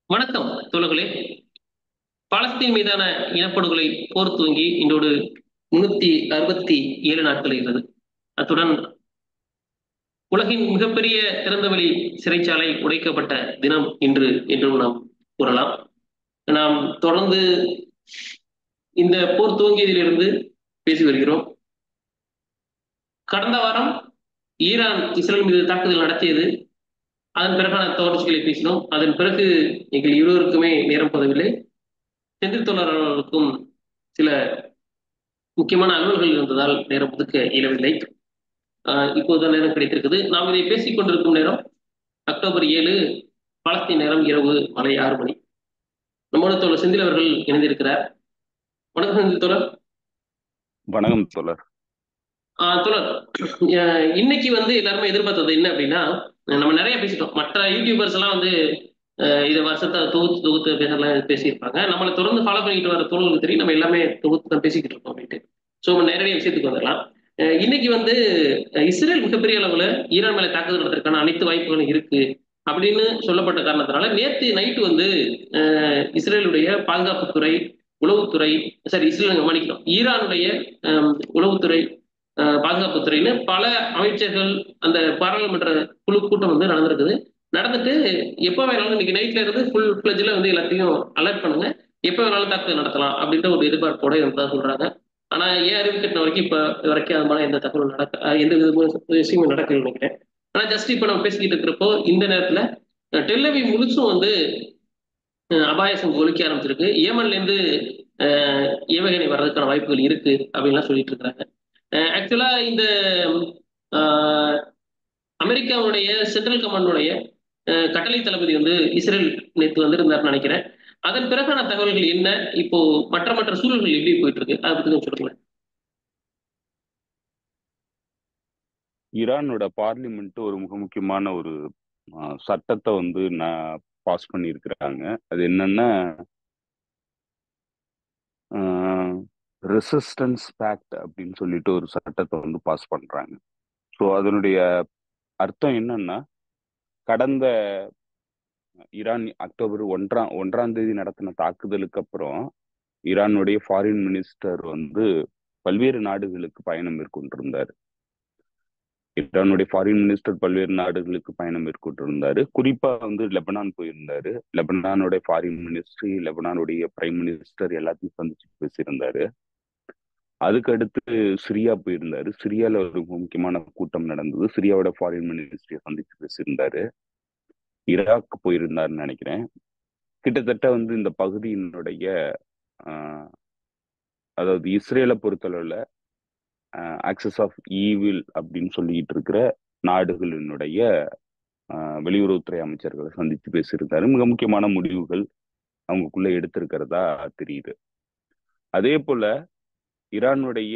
வணக்கம் தோழர்களே பாலஸ்தீன் மீதான இனப்படுகொலை போர் துவங்கி இன்றோடு முன்னூத்தி அறுபத்தி ஏழு நாட்கள் இருக்கிறது அத்துடன் உலகின் மிகப்பெரிய திறந்தவெளி சிறைச்சாலை உடைக்கப்பட்ட தினம் இன்று என்றும் நாம் கூறலாம் நாம் தொடர்ந்து இந்த போர் துவங்கியதிலிருந்து பேசி வருகிறோம் கடந்த வாரம் ஈரான் இஸ்ரேல் மீது தாக்குதல் நடத்தியது அதன் பிறகான தொடர்ச்சிகளை பேசினோம் அதன் பிறகு எங்கள் இருவருக்குமே நேரம் போதவில்லை செந்தில் தோழர் அவர்களுக்கும் சில முக்கியமான அலுவல்கள் இருந்ததால் நேரம் ஒதுக்க இயலவில்லை இப்போதுதான் நேரம் கிடைத்திருக்குது நாம் இதை பேசிக் கொண்டிருக்கும் நேரம் அக்டோபர் ஏழு பாலஸ்தீன் நேரம் இரவு மாலை ஆறு மணி நம்மோட தோழர் செந்தில் அவர்கள் இணைந்திருக்கிறார் வணக்கம் செந்தில் தோழர் வணக்கம் தோழர் தோழர் இன்னைக்கு வந்து எல்லாருமே எதிர்பார்த்தது என்ன அப்படின்னா நம்ம நிறைய பேசிட்டோம் மற்ற யூடியூபர்ஸ் எல்லாம் வந்து இதை வருஷத்தை தொகுத்து தொகுத்து பேசலாம் பேசியிருப்பாங்க நம்மளை தொடர்ந்து ஃபாலோ பண்ணிட்டு வர தோழர்களுக்கு தெரியும் நம்ம எல்லாமே தொகுத்து தான் பேசிக்கிட்டு இருக்கோம் அப்படின்ட்டு ஸோ நம்ம நேரடிய விஷயத்துக்கு வந்துடலாம் இன்னைக்கு வந்து இஸ்ரேல் மிகப்பெரிய அளவுல ஈரான் மேல தாக்குதல் நடத்துறதுக்கான அனைத்து வாய்ப்புகளும் இருக்கு அப்படின்னு சொல்லப்பட்ட காரணத்தினால நேற்று நைட்டு வந்து இஸ்ரேலுடைய பாதுகாப்புத்துறை உளவுத்துறை சரி இஸ்ரேல் மன்னிக்கிறோம் ஈரானுடைய உளவுத்துறை பாதுகாப்புத்துறைன்னு பல அமைச்சர்கள் அந்த பாராளுமன்ற குழு கூட்டம் வந்து நடந்திருக்குது நடந்துட்டு எப்போ வேணாலும் இன்னைக்கு நைட்ல இருந்து ஃபுல் ஃபிளஜில் வந்து எல்லாத்தையும் அலர்ட் பண்ணுங்க எப்போ வேணாலும் தாக்குதல் நடத்தலாம் அப்படின்ற ஒரு எதிர்பார்ப்போட இருந்ததா சொல்றாங்க ஆனா ஏன் அறிவு கட்டின வரைக்கும் இப்ப வரைக்கும் அது மாதிரி எந்த தகவலும் நடக்க எந்த விதமான விஷயமும் நடக்கல நினைக்கிறேன் ஆனா ஜஸ்ட் இப்ப நம்ம பேசிக்கிட்டு இருக்கிறப்போ இந்த நேரத்துல டெல்லவி முழுசும் வந்து அபாயசம் ஒழிக்க ஆரம்பிச்சிருக்கு ஏமன்ல இருந்து ஏவகணை வர்றதுக்கான வாய்ப்புகள் இருக்கு அப்படின்லாம் சொல்லிட்டு இருக்கிறாங்க ஆக்சுவலா இந்த அமெரிக்காவுடைய சென்ட்ரல் கமாண்டுடைய கட்டளை தளபதி வந்து இஸ்ரேல் நேற்று வந்திருந்தாருன்னு நினைக்கிறேன் அதன் பிறகான தகவல்கள் என்ன இப்போ மற்ற மற்ற சூழல்கள் எப்படி போயிட்டு இருக்கு அதை பத்தி சொல்லுங்களேன் ஈரானோட பார்லிமெண்ட் ஒரு மிக முக்கியமான ஒரு சட்டத்தை வந்து நான் பாஸ் பண்ணியிருக்கிறாங்க அது என்னன்னா ரெசிஸ்டன்ஸ் பேக்ட் அப்படின்னு சொல்லிட்டு ஒரு சட்டத்தை வந்து பாஸ் பண்றாங்க ஸோ அதனுடைய அர்த்தம் என்னன்னா கடந்த ஈரான் அக்டோபர் ஒன்றாம் ஒன்றாம் தேதி நடத்தின தாக்குதலுக்கு அப்புறம் ஈரானுடைய ஃபாரின் மினிஸ்டர் வந்து பல்வேறு நாடுகளுக்கு பயணம் மேற்கொண்டிருந்தார் ஈரானுடைய ஃபாரின் மினிஸ்டர் பல்வேறு நாடுகளுக்கு பயணம் மேற்கொண்டிருந்தாரு குறிப்பா வந்து லெபனான் போயிருந்தாரு லெபனானுடைய ஃபாரின் மினிஸ்ட்ரி லெபனானுடைய பிரைம் மினிஸ்டர் எல்லாத்தையும் சந்திச்சு பேசியிருந்தாரு அதுக்கு அடுத்து சிரியா போயிருந்தாரு சிரியால ஒரு முக்கியமான கூட்டம் நடந்தது சிரியாவோட ஃபாரின் மினிஸ்ட்ரியை சந்திச்சு பேசியிருந்தாரு ஈராக் போயிருந்தாருன்னு நினைக்கிறேன் கிட்டத்தட்ட வந்து இந்த பகுதியினுடைய அதாவது இஸ்ரேலை பொறுத்தளவுல ஆக்சஸ் ஆஃப் ஈவில் அப்படின்னு சொல்லிட்டு இருக்கிற நாடுகளினுடைய வெளியுறவுத்துறை அமைச்சர்களை சந்தித்து பேசியிருந்தாரு மிக முக்கியமான முடிவுகள் அவங்களுக்குள்ள எடுத்திருக்கிறதா தெரியுது அதே போல ஈரானுடைய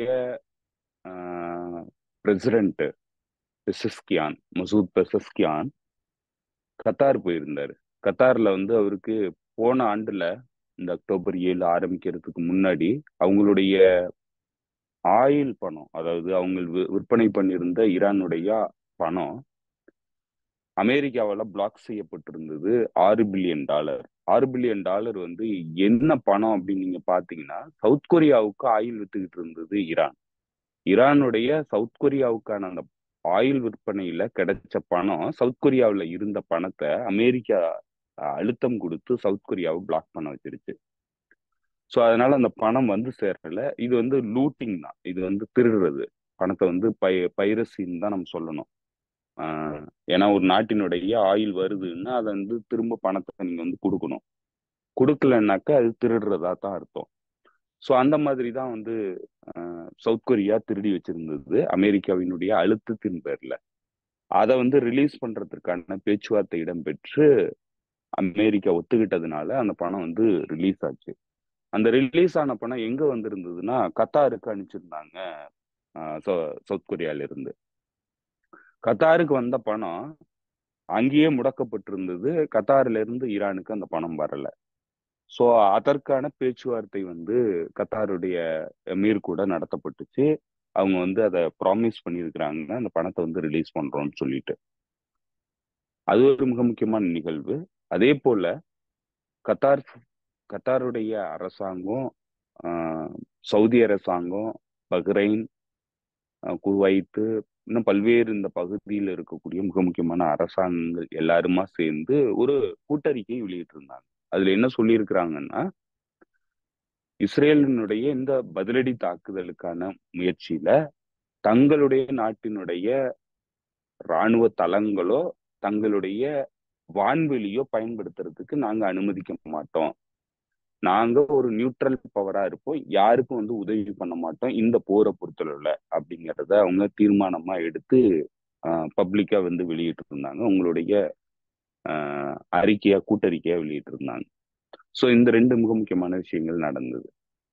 president Pezeshkian Masoud Pezeshkian Qatar போயிருந்தாரு கத்தார்ல வந்து அவருக்கு போன ஆண்டுல இந்த அக்டோபர் ஏழு ஆரம்பிக்கிறதுக்கு முன்னாடி அவங்களுடைய ஆயில் பணம் அதாவது அவங்க விற்பனை பண்ணியிருந்த ஈரானுடைய பணம் அமெரிக்காவால் பிளாக் செய்யப்பட்டிருந்தது ஆறு பில்லியன் டாலர் ஆறு பில்லியன் டாலர் வந்து என்ன பணம் அப்படின்னு நீங்க பாத்தீங்கன்னா சவுத் கொரியாவுக்கு ஆயில் வித்துக்கிட்டு இருந்தது ஈரான் ஈரானுடைய சவுத் கொரியாவுக்கான அந்த ஆயில் விற்பனையில கிடைச்ச பணம் சவுத் கொரியாவில் இருந்த பணத்தை அமெரிக்கா அழுத்தம் கொடுத்து சவுத் கொரியாவை பிளாக் பண்ண வச்சிருச்சு ஸோ அதனால அந்த பணம் வந்து சேரல இது வந்து லூட்டிங் தான் இது வந்து திருடுறது பணத்தை வந்து பை பைரசின்னு தான் நம்ம சொல்லணும் ஏன்னா ஒரு நாட்டினுடைய ஆயில் வருதுன்னா அதை வந்து திரும்ப பணத்தை நீங்க வந்து கொடுக்கணும் கொடுக்கலன்னாக்கா அது திருடுறதா தான் அர்த்தம் ஸோ அந்த மாதிரி தான் வந்து சவுத் கொரியா திருடி வச்சிருந்தது அமெரிக்காவினுடைய அழுத்தத்தின் பேர்ல அதை வந்து ரிலீஸ் பண்றதுக்கான பேச்சுவார்த்தை இடம்பெற்று அமெரிக்கா ஒத்துக்கிட்டதுனால அந்த பணம் வந்து ரிலீஸ் ஆச்சு அந்த ரிலீஸ் ஆன பணம் எங்க வந்திருந்ததுன்னா கத்தாருக்கு அனுப்பிச்சிருந்தாங்க சவுத் கொரியால இருந்து கத்தாருக்கு வந்த பணம் அங்கேயே முடக்கப்பட்டிருந்தது கத்தாரில இருந்து ஈரானுக்கு அந்த பணம் வரல ஸோ அதற்கான பேச்சுவார்த்தை வந்து கத்தாருடைய எமீர் கூட நடத்தப்பட்டுச்சு அவங்க வந்து அதை ப்ராமிஸ் பண்ணியிருக்கிறாங்க அந்த பணத்தை வந்து ரிலீஸ் பண்றோம்னு சொல்லிட்டு அது ஒரு மிக முக்கியமான நிகழ்வு அதே போல கத்தார் கத்தாருடைய அரசாங்கம் ஆஹ், சவுதி அரசாங்கம் பஹ்ரைன் ஆஹ், குவைத்து இன்னும் பல்வேறு இந்த பகுதியில் இருக்கக்கூடிய மிக முக்கியமான அரசாங்கங்கள் எல்லாருமா சேர்ந்து ஒரு கூட்டறிக்கை வெளியிட்டிருந்தாங்க அதுல என்ன சொல்லியிருக்கிறாங்கன்னா இஸ்ரேலினுடைய இந்த பதிலடி தாக்குதலுக்கான முயற்சியில தங்களுடைய நாட்டினுடைய இராணுவ தளங்களோ தங்களுடைய வான்வெளியோ பயன்படுத்துறதுக்கு நாங்க அனுமதிக்க மாட்டோம் நாங்க ஒரு நியூட்ரல் பவரா இருப்போம் யாருக்கும் வந்து உதவி பண்ண மாட்டோம் இந்த போரை பொறுத்தளவுல அப்படிங்கிறத அவங்க தீர்மானமா எடுத்து பப்ளிக்கா வந்து வெளியிட்டு இருந்தாங்க உங்களுடைய ஆஹ், அறிக்கையா கூட்டறிக்கையா வெளியிட்டு இருந்தாங்க ஸோ இந்த ரெண்டு மிக முக்கியமான விஷயங்கள் நடந்தது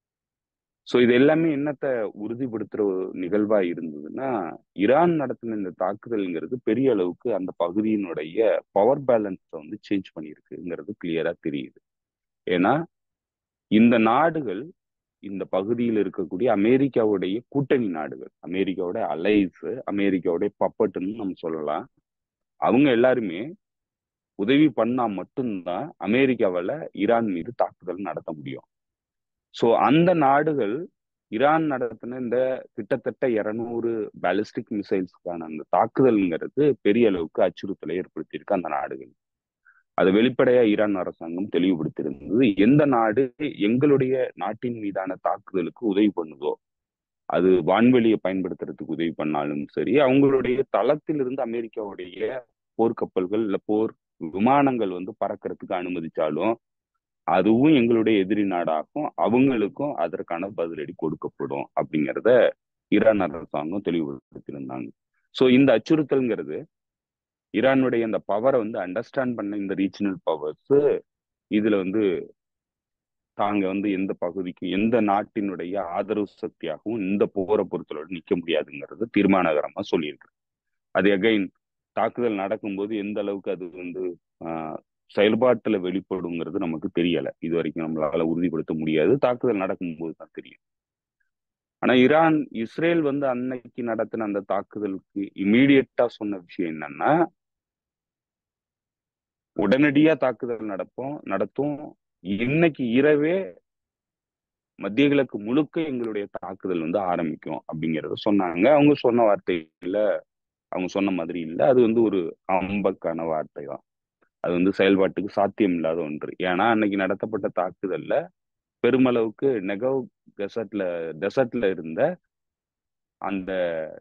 ஸோ இது எல்லாமே என்னத்த உறுதிப்படுத்துற ஒரு நிகழ்வா இருந்ததுன்னா ஈரான் நடத்தின இந்த தாக்குதல்ங்கிறது பெரிய அளவுக்கு அந்த பகுதியினுடைய பவர் பேலன்ஸை வந்து சேஞ்ச் பண்ணியிருக்குங்கிறது கிளியரா தெரியுது ஏன்னா இந்த நாடுகள் இந்த பகுதியில் இருக்கக்கூடிய அமெரிக்காவுடைய கூட்டணி நாடுகள் அமெரிக்காவோட அலைஸ் அமெரிக்காவுடைய பப்பட்டுன்னு நம்ம சொல்லலாம் அவங்க எல்லாருமே உதவி பண்ணா மட்டும்தான் அமெரிக்காவால ஈரான் மீது தாக்குதல் நடத்த முடியும் சோ அந்த நாடுகள் ஈரான் நடத்தின இந்த கிட்டத்தட்ட இருநூறு பாலிஸ்டிக் மிசைல்ஸ்க்கான அந்த தாக்குதல்ங்கிறது பெரிய அளவுக்கு அச்சுறுத்தலை ஏற்படுத்தியிருக்கு அந்த நாடுகள் அது வெளிப்படையா ஈரான் அரசாங்கம் தெளிவுபடுத்தியிருந்தது எந்த நாடு எங்களுடைய நாட்டின் மீதான தாக்குதலுக்கு உதவி பண்ணுதோ அது வான்வெளியை பயன்படுத்துறதுக்கு உதவி பண்ணாலும் சரி அவங்களுடைய தளத்திலிருந்து அமெரிக்காவுடைய போர்க்கப்பல்கள் இல்ல போர் விமானங்கள் வந்து பறக்கிறதுக்கு அனுமதிச்சாலும் அதுவும் எங்களுடைய எதிரி நாடாகும் அவங்களுக்கும் அதற்கான பதிலடி கொடுக்கப்படும் அப்படிங்கிறத ஈரான் அரசாங்கம் தெளிவுபடுத்தியிருந்தாங்க சோ இந்த அச்சுறுத்தல்ங்கிறது ஈரானுடைய இந்த பவரை வந்து அண்டர்ஸ்டாண்ட் பண்ண இந்த ரீஜனல் பவர்ஸ் இதுல வந்து தாங்க வந்து எந்த பகுதிக்கு எந்த நாட்டினுடைய ஆதரவு சக்தியாகவும் இந்த போரை பொறுத்தலோடு நிக்க முடியாதுங்கிறது தீர்மானகரமா சொல்லியிருக்கு அது அகைன் தாக்குதல் நடக்கும்போது எந்த அளவுக்கு அது வந்து ஆஹ், செயல்பாட்டுல வெளிப்படுங்கிறது நமக்கு தெரியல இது வரைக்கும் நம்மளால உறுதிப்படுத்த முடியாது தாக்குதல் நடக்கும்போது தான் தெரியும் ஆனா ஈரான் இஸ்ரேல் வந்து அன்னைக்கு நடத்தின அந்த தாக்குதலுக்கு இமீடியட்டா சொன்ன விஷயம் என்னன்னா உடனடியா தாக்குதல் நடப்போம் நடத்தும் இன்னைக்கு இரவே மத்திய கிழக்கு முழுக்க எங்களுடைய தாக்குதல் வந்து ஆரம்பிக்கும் அப்படிங்கறத சொன்னாங்க அவங்க சொன்ன வார்த்தையில அவங்க சொன்ன மாதிரி இல்ல அது வந்து ஒரு அம்பக்கான வார்த்தை தான் அது வந்து செயல்பாட்டுக்கு சாத்தியம் இல்லாத ஒன்று ஏன்னா அன்னைக்கு நடத்தப்பட்ட தாக்குதல்ல பெருமளவுக்கு நெகவ் டெசர்ட்ல டெசர்ட்ல இருந்த அந்த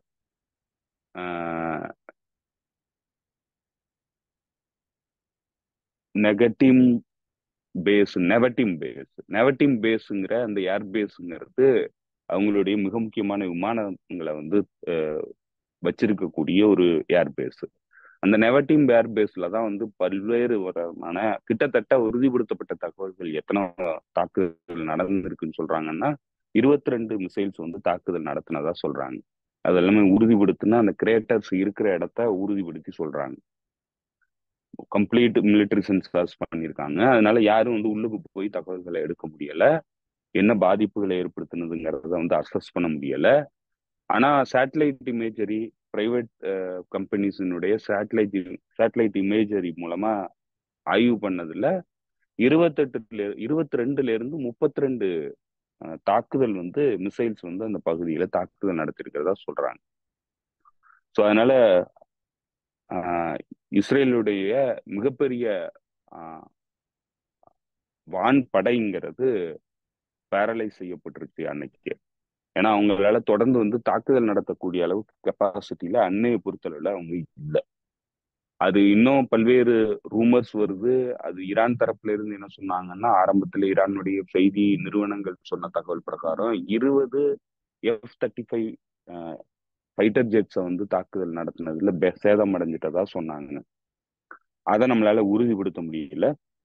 negative base Nevatim base Nevatim பேஸுங்கிற அந்த ஏர் பேஸுங்கிறது அவங்களுடைய மிக முக்கியமான விமானங்களை வந்து அஹ், வச்சிருக்கக்கூடிய ஒரு ஏர் பேஸ் அந்த நெவட்டிம் ஏர் பேஸ்ல தான் வந்து பல்வேறு விதமான கிட்டத்தட்ட உறுதிப்படுத்தப்பட்ட தகவல்கள் எத்தனை தாக்குதல் நடந்திருக்குன்னு சொல்றாங்கன்னா இருபத்தி ரெண்டு மிசைல்ஸ் வந்து தாக்குதல் நடத்தினதா சொல்றாங்க அது எல்லாமே உறுதிப்படுத்தினா அந்த கிரேட்டர்ஸ் இருக்கிற இடத்த உறுதிப்படுத்தி சொல்றாங்க கம்ப்ளீட் மிலிட்டரி சென்சார்ஸ் பண்ணியிருக்காங்க அதனால யாரும் வந்து உள்ளுக்கு போய் தகவல்களை எடுக்க முடியல என்ன பாதிப்புகளை ஏற்படுத்தினதுங்கிறத வந்து அசஸ் பண்ண முடியல ஆனா சேட்டலைட் இமேஜரி பிரைவேட் கம்பெனிஸினுடைய சேட்டலைட் சேட்டலைட் இமேஜரி மூலமா ஆய்வு பண்ணதுல இருபத்தெட்டுல இருபத்தி ரெண்டுல இருந்து முப்பத்தி ரெண்டு தாக்குதல் வந்து மிசைல்ஸ் வந்து அந்த பகுதியில தாக்குதல் நடத்திருக்கிறதா சொல்றாங்க ஸோ அதனால ஆஹ், இஸ்ரேலுடைய மிகப்பெரிய ஆஹ், வான் படைங்கிறது பேரலைஸ் செய்யப்பட்டிருச்சு அன்னைக்கு ஏன்னா அவங்களால தொடர்ந்து வந்து தாக்குதல் நடத்தக்கூடிய அளவுக்கு கெப்பாசிட்டியில அன்னைய பொறுத்தளவுல அவங்க இல்லை அது இன்னும் பல்வேறு ரூமர்ஸ் வருது அது ஈரான் தரப்புல இருந்து என்ன சொன்னாங்கன்னா ஆரம்பத்துல ஈரானுடைய செய்தி நிறுவனங்கள் சொன்ன தகவல் பிரகாரம் இருபது எஃப் தேர்ட்டி ஃபைவ் ஃபைட்டர் ஜெட்ஸை வந்து தாக்குதல் நடத்தினதுல பெ- சேதம் அடைஞ்சிட்டதா சொன்னாங்க அதை நம்மளால உறுதிப்படுத்த முடியல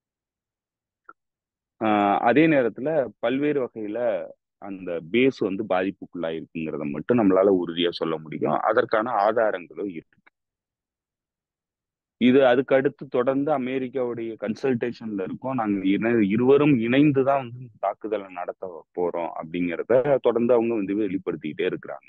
ஆஹ் அதே நேரத்துல பல்வேறு வகையில அந்த பேஸ் வந்து பாதிப்புக்குள்ளாயிருக்குங்கிறத மட்டும் நம்மளால உறுதியா சொல்ல முடியும் அதற்கான ஆதாரங்களும் இருக்கு இது அதுக்கு அடுத்து தொடர்ந்து அமெரிக்காவுடைய கன்சல்டேஷன்ல இருக்கோம் நாங்க இணை இருவரும் இணைந்து தான் வந்து இந்த தாக்குதலை நடத்த போறோம் அப்படிங்கிறத தொடர்ந்து அவங்க வந்து வெளிப்படுத்திக்கிட்டே இருக்கிறாங்க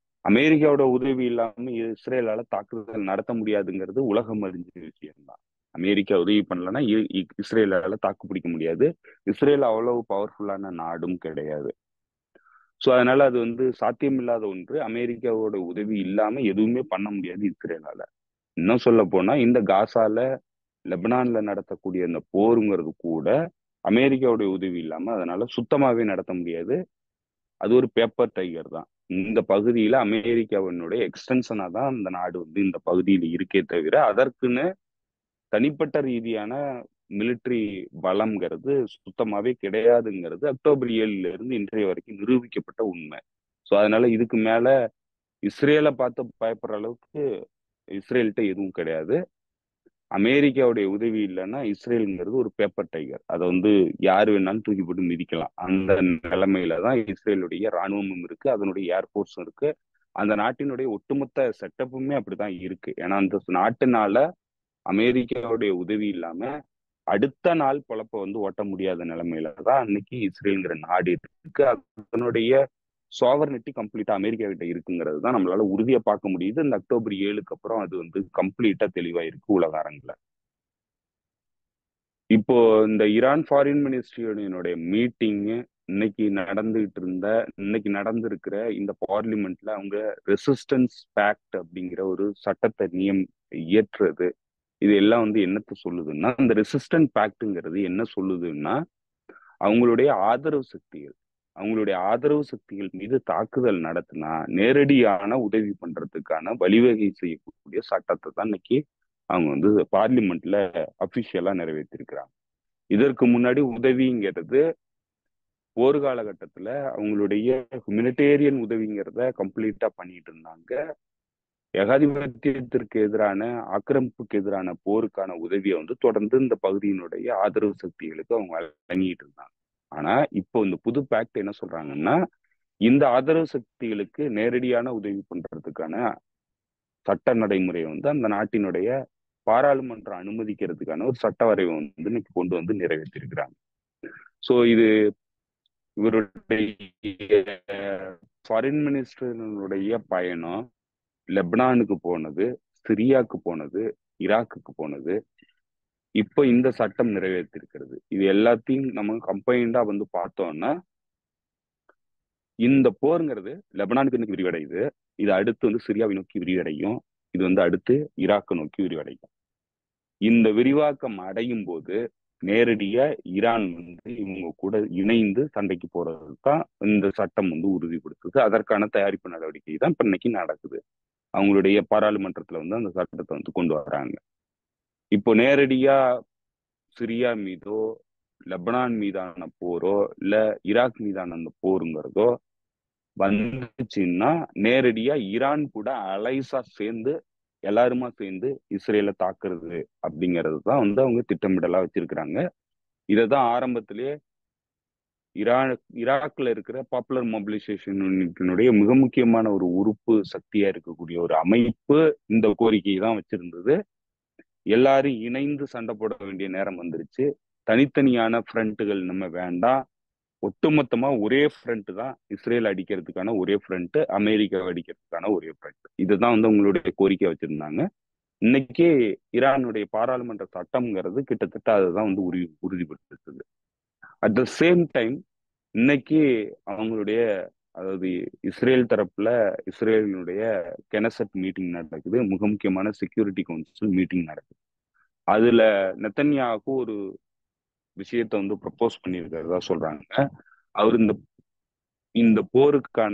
அமெரிக்காவோட உதவி இல்லாம இஸ்ரேலால தாக்குதல் நடத்த முடியாதுங்கிறது உலகம் அறிஞ்ச விஷயம்தான் அமெரிக்கா உதவி பண்ணலன்னா இ- இ- இஸ்ரேலால தாக்கு பிடிக்க முடியாது இஸ்ரேல் அவ்வளவு பவர்ஃபுல்லான நாடும் கிடையாது ஸோ அதனால அது வந்து சாத்தியமில்லாத ஒன்று அமெரிக்காவோட உதவி இல்லாம எதுவுமே பண்ண முடியாது இஸ்ரேலால இன்னும் சொல்ல போனா இந்த காசால லெபனான்ல நடத்தக்கூடிய இந்த போருங்கிறது கூட அமெரிக்காவுடைய உதவி இல்லாம அதனால சுத்தமாவே நடத்த முடியாது அது ஒரு பேப்பர் டைகர் தான் இந்த பகுதியில அமெரிக்காவினுடைய எக்ஸ்டென்ஷனா தான் இந்த நாடு வந்து இந்த பகுதியில இருக்கே தவிர அதற்குன்னு தனிப்பட்ட ரீதியான மிலிட்ரி பலம்ங்கிறது சுத்தமாவே கிடையாதுங்கிறது அக்டோபர் ஏழுல இருந்து இன்றைய வரைக்கும் நிரூபிக்கப்பட்ட உண்மை ஸோ அதனால இதுக்கு மேல இஸ்ரேலை பார்த்து பயப்படுற அளவுக்கு இஸ்ரேல்கிட்ட எதுவும் கிடையாது அமெரிக்காவுடைய உதவி இல்லைன்னா இஸ்ரேலுங்கிறது ஒரு பேப்பர் டைகர் அதை வந்து யாரு வேணாலும் தூக்கி போட்டு மிதிக்கலாம் அந்த நிலைமையில தான் இஸ்ரேலுடைய ராணுவமும் இருக்கு அதனுடைய ஏர்போர்ட்ஸும் இருக்கு அந்த நாட்டினுடைய ஒட்டுமொத்த செட்டப்புமே அப்படிதான் இருக்கு ஏன்னா அந்த நாட்டுனால அமெரிக்காவுடைய உதவி இல்லாம அடுத்த நாள் பொழப்ப வந்து ஓட்ட முடியாத நிலைமையில தான் அன்னைக்கு இஸ்ரேலுங்கிற நாடு இருக்கு அதனுடைய சாவர்னிட்டி கம்ப்ளீட்டா அமெரிக்கா கிட்ட இருக்குங்கிறது தான் நம்மளால உறுதியா பார்க்க முடியுது இந்த அக்டோபர் ஏழுக்கு அப்புறம் அது வந்து கம்ப்ளீட்டா தெளிவா இருக்கு உலக அரங்குல இப்போ இந்த ஈரான் ஃபாரின் மினிஸ்ட்ரியோடைய மீட்டிங் இன்னைக்கு நடந்துகிட்டு இருந்த இன்னைக்கு நடந்திருக்கிற இந்த பார்லிமெண்ட்ல அவங்க ரெசிஸ்டன்ஸ் பேக்ட் அப்படிங்கிற ஒரு சட்டத்தை நியம் இயற்றுறது இது எல்லாம் வந்து என்னத்த சொல்லுதுன்னா இந்த ரெசிஸ்டன்ட் பேக்ட்ங்கிறது என்ன சொல்லுதுன்னா அவங்களுடைய ஆதரவு சக்திகள் அவங்களுடைய ஆதரவு சக்திகள் மீது தாக்குதல் நடத்தினா நேரடியான உதவி பண்றதுக்கான வழிவகை செய்யக்கூடிய சட்டத்தை தான் இன்னைக்கு அவங்க வந்து பார்லிமெண்ட்ல அபிஷியலா நிறைவேற்றிருக்கிறாங்க இதற்கு முன்னாடி உதவிங்கிறது போர் காலகட்டத்துல அவங்களுடைய ஹியூமனிடேரியன் உதவிங்கிறத கம்ப்ளீட்டா பண்ணிட்டு இருந்தாங்க ஏகாதிபத்தியத்திற்கு எதிரான ஆக்கிரமிப்புக்கு எதிரான போருக்கான உதவியை வந்து தொடர்ந்து இந்த பகுதியினுடைய ஆதரவு சக்திகளுக்கு அவங்க வழங்கிட்டு இருந்தாங்க ஆனா இப்போ இந்த புது பேக்ட் என்ன சொல்றாங்கன்னா இந்த ஆதரவு சக்திகளுக்கு நேரடியான உதவி பண்றதுக்கான சட்ட நடைமுறையை வந்து அந்த நாட்டினுடைய பாராளுமன்றம் அனுமதிக்கிறதுக்கான ஒரு சட்ட வரைவை வந்து இன்னைக்கு கொண்டு வந்து நிறைவேற்றிருக்கிறாங்க ஸோ இது இவருடைய ஃபாரின் மினிஸ்டருடைய பயணம் லெபனானுக்கு போனது சிரியாக்கு போனது ஈராக்குக்கு போனது இப்போ இந்த சட்டம் நிறைவேற்றிருக்கிறது இது எல்லாத்தையும் நம்ம கம்பைண்டா வந்து பார்த்தோம்னா இந்த போருங்கிறது லெபனானுக்கு இன்னைக்கு விரிவடையுது இது அடுத்து வந்து சிரியாவை நோக்கி விரிவடையும் இது வந்து அடுத்து ஈராக்கை நோக்கி விரிவடையும் இந்த விரிவாக்கம் அடையும் போது நேரடியா ஈரான் வந்து இவங்க கூட இணைந்து சண்டைக்கு போறது தான் இந்த சட்டம் வந்து உறுதிப்படுத்துது அதற்கான தயாரிப்பு நடவடிக்கை தான் இப்ப இன்னைக்கு நடக்குது அவங்களுடைய பாராளுமன்றத்துல வந்து அந்த சட்டத்தை வந்து கொண்டு வராங்க இப்போ நேரடியா சிரியா மீதோ லெபனான் மீதான போரோ இல்ல ஈராக் மீதான அந்த போருங்கிறதோ வந்துச்சுன்னா நேரடியா ஈரான் கூட அலைஸா சேர்ந்து எல்லாருமா சேர்ந்து இஸ்ரேல தாக்குறது அப்படிங்கிறது தான் வந்து அவங்க திட்டமிடலா வச்சிருக்கிறாங்க இதை தான் ஆரம்பத்திலேயே ஈரான் ஈராக்ல இருக்கிற பாப்புலர் மொபிலைசேஷன் யூனிட்டினுடைய மிக முக்கியமான ஒரு உறுப்பு சக்தியா இருக்கக்கூடிய ஒரு அமைப்பு இந்த கோரிக்கையை தான் வச்சிருந்தது எல்லாரும் இணைந்து சண்டை போட வேண்டிய நேரம் வந்துருச்சு தனித்தனியான ஃப்ரண்ட்டுகள் நம்ம வேண்டாம் ஒட்டுமொத்தமா ஒரே ஃப்ரண்ட் தான் இஸ்ரேல் அடிக்கிறதுக்கான ஒரே ஃப்ரண்ட் அமெரிக்கா அடிக்கிறதுக்கான ஒரே ஃப்ரண்ட் இதுதான் வந்து உங்களுடைய கோரிக்கை வச்சிருந்தாங்க இன்னைக்கு ஈரானுடைய பாராளுமன்ற சட்டம்ங்கிறது கிட்டத்தட்ட அதுதான் வந்து உறுதி உறுதிப்படுத்துது அட் த சேம் டைம் இன்னைக்கு அவங்களுடைய அதாவது இஸ்ரேல் தரப்புல இஸ்ரேலினுடைய கெனசட் மீட்டிங் நடக்குது மிக முக்கியமான செக்யூரிட்டி கவுன்சில் மீட்டிங் நடக்குது அதுல நெத்தன்யாவுக்கு ஒரு விஷயத்த வந்து ப்ரப்போஸ் பண்ணியிருக்கிறதா சொல்றாங்க அவர் இந்த இந்த போருக்கான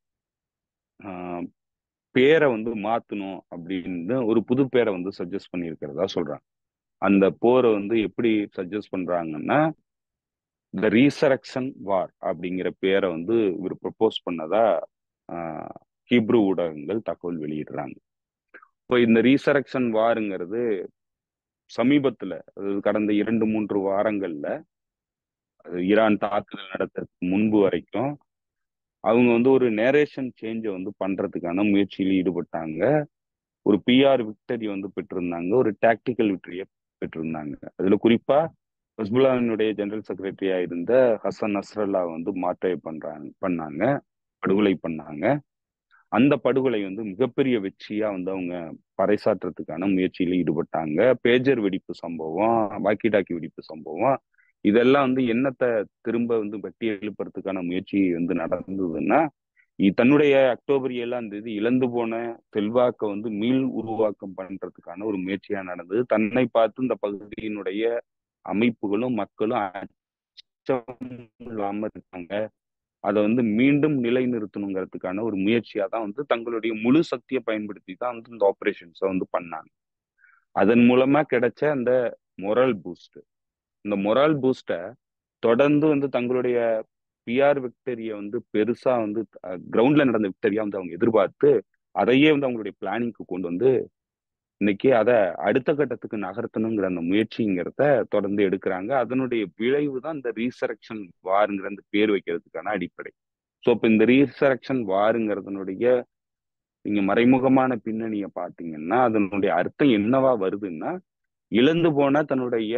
பேரை வந்து மாத்தணும் அப்படின்னு ஒரு புது பேரை வந்து சஜஸ்ட் பண்ணியிருக்கிறதா சொல்றாங்க அந்த போரை வந்து எப்படி சஜஸ்ட் பண்றாங்கன்னா த ரீசரக்ஷன் வார் அப்படிங்கிற பேரை வந்து இவர் ப்ரப்போஸ் பண்ணதா ஹீப்ரு ஊடகங்கள் தகவல் வெளியிடுறாங்க இப்போ இந்த ரீசரக்ஷன் வாருங்கிறது சமீபத்துல அதாவது கடந்த இரண்டு மூன்று வாரங்கள்ல ஈரான் தாக்குதல் நடத்துறதுக்கு முன்பு வரைக்கும் அவங்க வந்து ஒரு நேரேஷன் சேஞ்சை வந்து பண்றதுக்கான முயற்சியில் ஈடுபட்டாங்க ஒரு பிஆர் விக்டரி வந்து பெற்றிருந்தாங்க ஒரு டாக்டிக்கல் விக்டரியை பெற்றிருந்தாங்க அதுல குறிப்பா ஹஸ்புல்லாவினுடைய ஜெனரல் செக்ரட்டரியா இருந்த ஹசன் நஸ்ரல்லா வந்து மாற்றை பண்றாங்க பண்ணாங்க படுகொலை பண்ணாங்க அந்த படுகொலை வந்து மிகப்பெரிய வெற்றியா வந்து அவங்க பறைசாற்றுறதுக்கான முயற்சியில ஈடுபட்டாங்க பேஜர் வெடிப்பு சம்பவம் வாக்கி டாக்கி வெடிப்பு சம்பவம் இதெல்லாம் வந்து என்னத்தை திரும்ப வந்து வெட்டி எழுப்புறதுக்கான முயற்சி வந்து நடந்ததுன்னா தன்னுடைய அக்டோபர் ஏழாம் தேதி இழந்து போன செல்வாக்க வந்து மீள் உருவாக்கம் பண்றதுக்கான ஒரு முயற்சியா நடந்தது தன்னை பார்த்து இந்த பகுதியினுடைய அமைப்புகளும் மக்களும் அச்சம் இல்லாம இருக்காங்க அதை வந்து மீண்டும் நிலைநிறுத்தணுங்கிறதுக்கான ஒரு முயற்சியா தான் வந்து தங்களுடைய முழு சக்தியை பயன்படுத்தி தான் வந்து இந்த ஆப்ரேஷன்ஸை வந்து பண்ணாங்க அதன் மூலமா கிடைச்ச அந்த மொரல் பூஸ்ட் இந்த மொரல் பூஸ்டை தொடர்ந்து வந்து தங்களுடைய பிஆர் விக்டரிய வந்து பெருசா வந்து கிரவுண்ட்ல நடந்த விக்டரியா வந்து அவங்க எதிர்பார்த்து அதையே வந்து அவங்களுடைய பிளானிங்க்கு கொண்டு வந்து இன்னைக்கு அதை அடுத்த கட்டத்துக்கு நகர்த்தணுங்கிற அந்த முயற்சிங்கிறத தொடர்ந்து எடுக்கிறாங்க அதனுடைய விளைவு தான் இந்த ரீசரக்ஷன் வாருங்கிற அந்த பேர் வைக்கிறதுக்கான அடிப்படை ஸோ இப்போ இந்த ரீசரக்ஷன் வாருங்கிறதுனுடைய நீங்க மறைமுகமான பின்னணியை பார்த்தீங்கன்னா அதனுடைய அர்த்தம் என்னவா வருதுன்னா இழந்து போன தன்னுடைய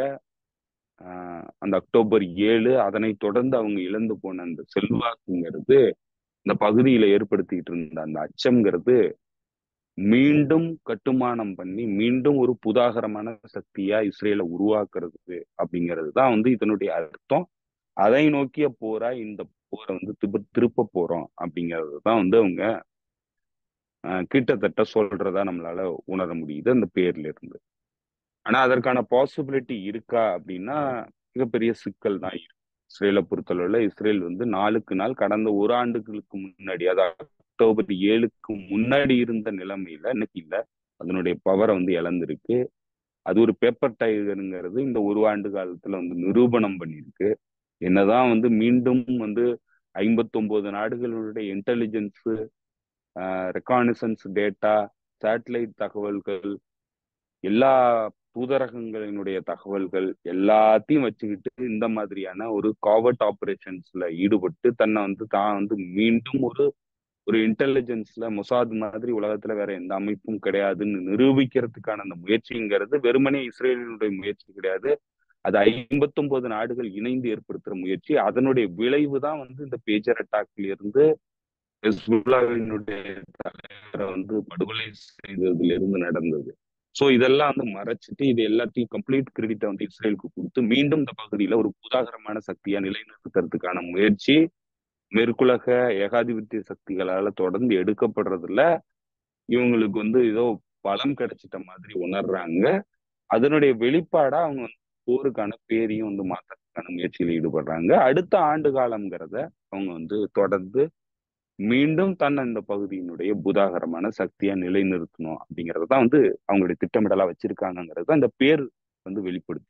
அந்த அக்டோபர் ஏழு அதனை தொடர்ந்து அவங்க இழந்து போன அந்த செல்வாக்குங்கிறது இந்த பகுதியில ஏற்படுத்திட்டு இருந்த அந்த அச்சம்ங்கிறது மீண்டும் கட்டுமானம் பண்ணி மீண்டும் ஒரு புதாகரமான சக்தியா இஸ்ரேலை உருவாக்குறது அப்படிங்கிறது தான் வந்து இதனுடைய அர்த்தம் அதை நோக்கிய போரா இந்த போரை வந்து திருப்ப திருப்ப போறோம் அப்படிங்கிறது தான் வந்து அவங்க கிட்டத்தட்ட சொல்றதா நம்மளால உணர முடியுது அந்த பேர்ல இருந்து ஆனா அதற்கான பாசிபிலிட்டி இருக்கா அப்படின்னா மிகப்பெரிய சிக்கல் தான் இருக்கு இஸ்ரேலை பொறுத்தளவுல இஸ்ரேல் வந்து நாளுக்கு நாள் கடந்த ஒரு ஆண்டுகளுக்கு முன்னாடி அதாவது அக்டோபர் ஏழுக்கு முன்னாடி இருந்த நிலைமையில இன்னைக்கு இல்ல அதனுடைய பவரை வந்து இழந்திருக்கு அது ஒரு பேப்பர் டைகருங்கிறது இந்த ஒரு ஆண்டு காலத்துல வந்து நிரூபணம் பண்ணியிருக்கு என்னதான் வந்து மீண்டும் வந்து ஐம்பத்தொன்பது நாடுகளுடைய இன்டெலிஜென்ஸ் ரெக்கானிசன்ஸ் டேட்டா சேட்டலைட் தகவல்கள் எல்லா தூதரகங்களினுடைய தகவல்கள் எல்லாத்தையும் வச்சுக்கிட்டு இந்த மாதிரியான ஒரு காவர்ட் ஆபரேஷன்ஸ்ல ஈடுபட்டு தன்னை வந்து தான் வந்து மீண்டும் ஒரு ஒரு இன்டெலிஜென்ஸ்ல மொசாத் மாதிரி உலகத்துல வேற எந்த அமைப்பும் கிடையாதுன்னு நிரூபிக்கிறதுக்கான அந்த முயற்சிங்கிறது வெறுமனே இஸ்ரேலினுடைய முயற்சி கிடையாது அது ஐம்பத்தொன்பது நாடுகள் இணைந்து ஏற்படுத்துற முயற்சி அதனுடைய விளைவு தான் வந்து இந்த பேஜர் அட்டாக்ல இருந்து ஹெஸ்புல்லாவினுடைய தலைவரை வந்து படுகொலை செய்ததுல இருந்து நடந்தது ஸோ இதெல்லாம் வந்து மறைச்சிட்டு இது எல்லாத்தையும் கம்ப்ளீட் கிரெடிட்டை வந்து இஸ்ரேலுக்கு கொடுத்து மீண்டும் இந்த பகுதியில ஒரு புதாகரமான சக்தியா நிலைநிறுத்துறதுக்கான முயற்சி மேற்குலக ஏகாதிபத்திய சக்திகளால தொடர்ந்து எடுக்கப்படுறதுல இவங்களுக்கு வந்து ஏதோ பலம் கிடைச்சிட்ட மாதிரி உணர்றாங்க அதனுடைய வெளிப்பாடா அவங்க வந்து போருக்கான பேரையும் வந்து மாத்துறதுக்கான முயற்சியில் ஈடுபடுறாங்க அடுத்த ஆண்டு காலம்ங்கிறத அவங்க வந்து தொடர்ந்து மீண்டும் தன்னை இந்த பகுதியினுடைய புதாகரமான சக்தியா நிலைநிறுத்தணும் அப்படிங்கறத தான் வந்து அவங்களுடைய திட்டமிடலா வச்சிருக்காங்கிறது அந்த பேர் வந்து வெளிப்படுது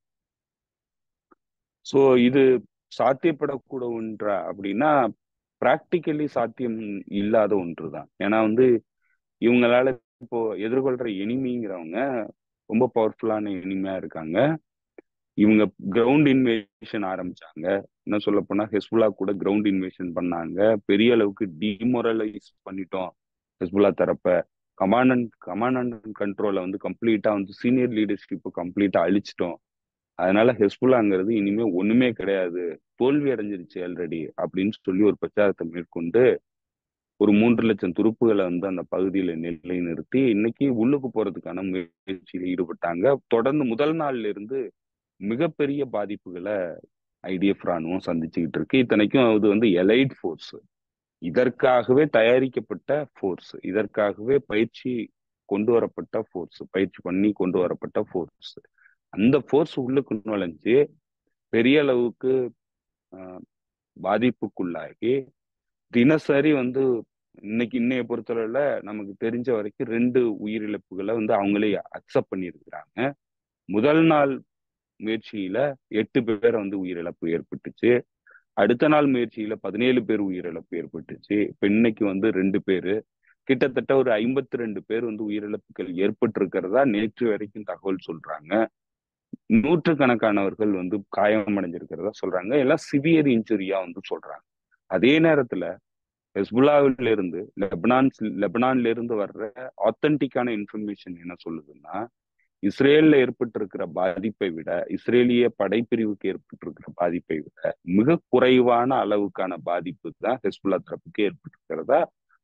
சோ இது சாத்தியப்படக்கூட ஒன்றா அப்படின்னா பிராக்டிக்கலி சாத்தியம் இல்லாத ஒன்று தான் ஏன்னா வந்து இவங்களால இப்போ எதிர்கொள்ற எனிமிங்கிறவங்க ரொம்ப பவர்ஃபுல்லான எனிமையா இருக்காங்க இவங்க கிரவுண்ட் இன்வேஷன் ஆரம்பிச்சாங்க என்ன சொல்ல போனா ஹெஸ்புல்லா கூட கிரவுண்ட் இன்வேஷன் பண்ணாங்க பெரிய அளவுக்கு டிமோரலைஸ் பண்ணிட்டோம் ஹெஸ்புல்லா தரப்ப கமாண்டன்ட் கமாண்டன்ட் கண்ட்ரோலை வந்து கம்ப்ளீட்டா வந்து சீனியர் லீடர்ஷிப்பை கம்ப்ளீட்டா அழிச்சிட்டோம் அதனால ஹெஸ்புல்லாங்கிறது இனிமே ஒண்ணுமே கிடையாது தோல்வி அடைஞ்சிருச்சு ஆல்ரெடி அப்படின்னு சொல்லி ஒரு பிரச்சாரத்தை மேற்கொண்டு ஒரு மூன்று லட்சம் துருப்புகளை வந்து அந்த பகுதியில நிலைநிறுத்தி இன்னைக்கு உள்ளுக்கு போறதுக்கான முயற்சியில் ஈடுபட்டாங்க தொடர்ந்து முதல் நாள்ல இருந்து மிகப்பெரிய பாதிப்புகளை ஐடிஎஃப் ராணுவம் சந்திச்சுக்கிட்டு இருக்கு இத்தனைக்கும் அது வந்து எலைட் ஃபோர்ஸ் இதற்காகவே தயாரிக்கப்பட்ட ஃபோர்ஸ் இதற்காகவே பயிற்சி கொண்டு வரப்பட்ட ஃபோர்ஸ் பயிற்சி பண்ணி கொண்டு வரப்பட்ட ஃபோர்ஸ் அந்த ஃபோர்ஸ் உள்ளுக்கு நுழைஞ்சு பெரிய அளவுக்கு பாதிப்புக்குள்ளாகி தினசரி வந்து இன்னைக்கு இன்னைய பொறுத்தளவுல நமக்கு தெரிஞ்ச வரைக்கும் ரெண்டு உயிரிழப்புகளை வந்து அவங்களே அக்செப்ட் பண்ணியிருக்கிறாங்க முதல் நாள் முயற்சியில எட்டு பேர் வந்து உயிரிழப்பு ஏற்பட்டுச்சு அடுத்த நாள் முயற்சியில பதினேழு பேர் உயிரிழப்பு ஏற்பட்டுச்சு இப்ப இன்னைக்கு வந்து ரெண்டு பேரு கிட்டத்தட்ட ஒரு ஐம்பத்தி ரெண்டு பேர் வந்து உயிரிழப்புகள் ஏற்பட்டிருக்கிறதா நேற்று வரைக்கும் தகவல் சொல்றாங்க நூற்றுக்கணக்கானவர்கள் வந்து காயமடைஞ்சிருக்கிறதா சொல்றாங்க எல்லாம் சிவியர் இன்ஜுரியா வந்து சொல்றாங்க அதே நேரத்துல ஹெஸ்புல்லாவில இருந்து லெபனான் லெபனான்ல இருந்து வர்ற ஆத்தன்டிக்கான இன்ஃபர்மேஷன் என்ன சொல்லுதுன்னா இஸ்ரேல்ல ஏற்பட்டிருக்கிற பாதிப்பை விட இஸ்ரேலிய படைப்பிரிவுக்கு ஏற்பட்டிருக்கிற பாதிப்பை விட மிக குறைவான அளவுக்கான பாதிப்பு தான் ஹெஸ்புல்லா தரப்புக்கு ஏற்பட்டிருக்கிறதா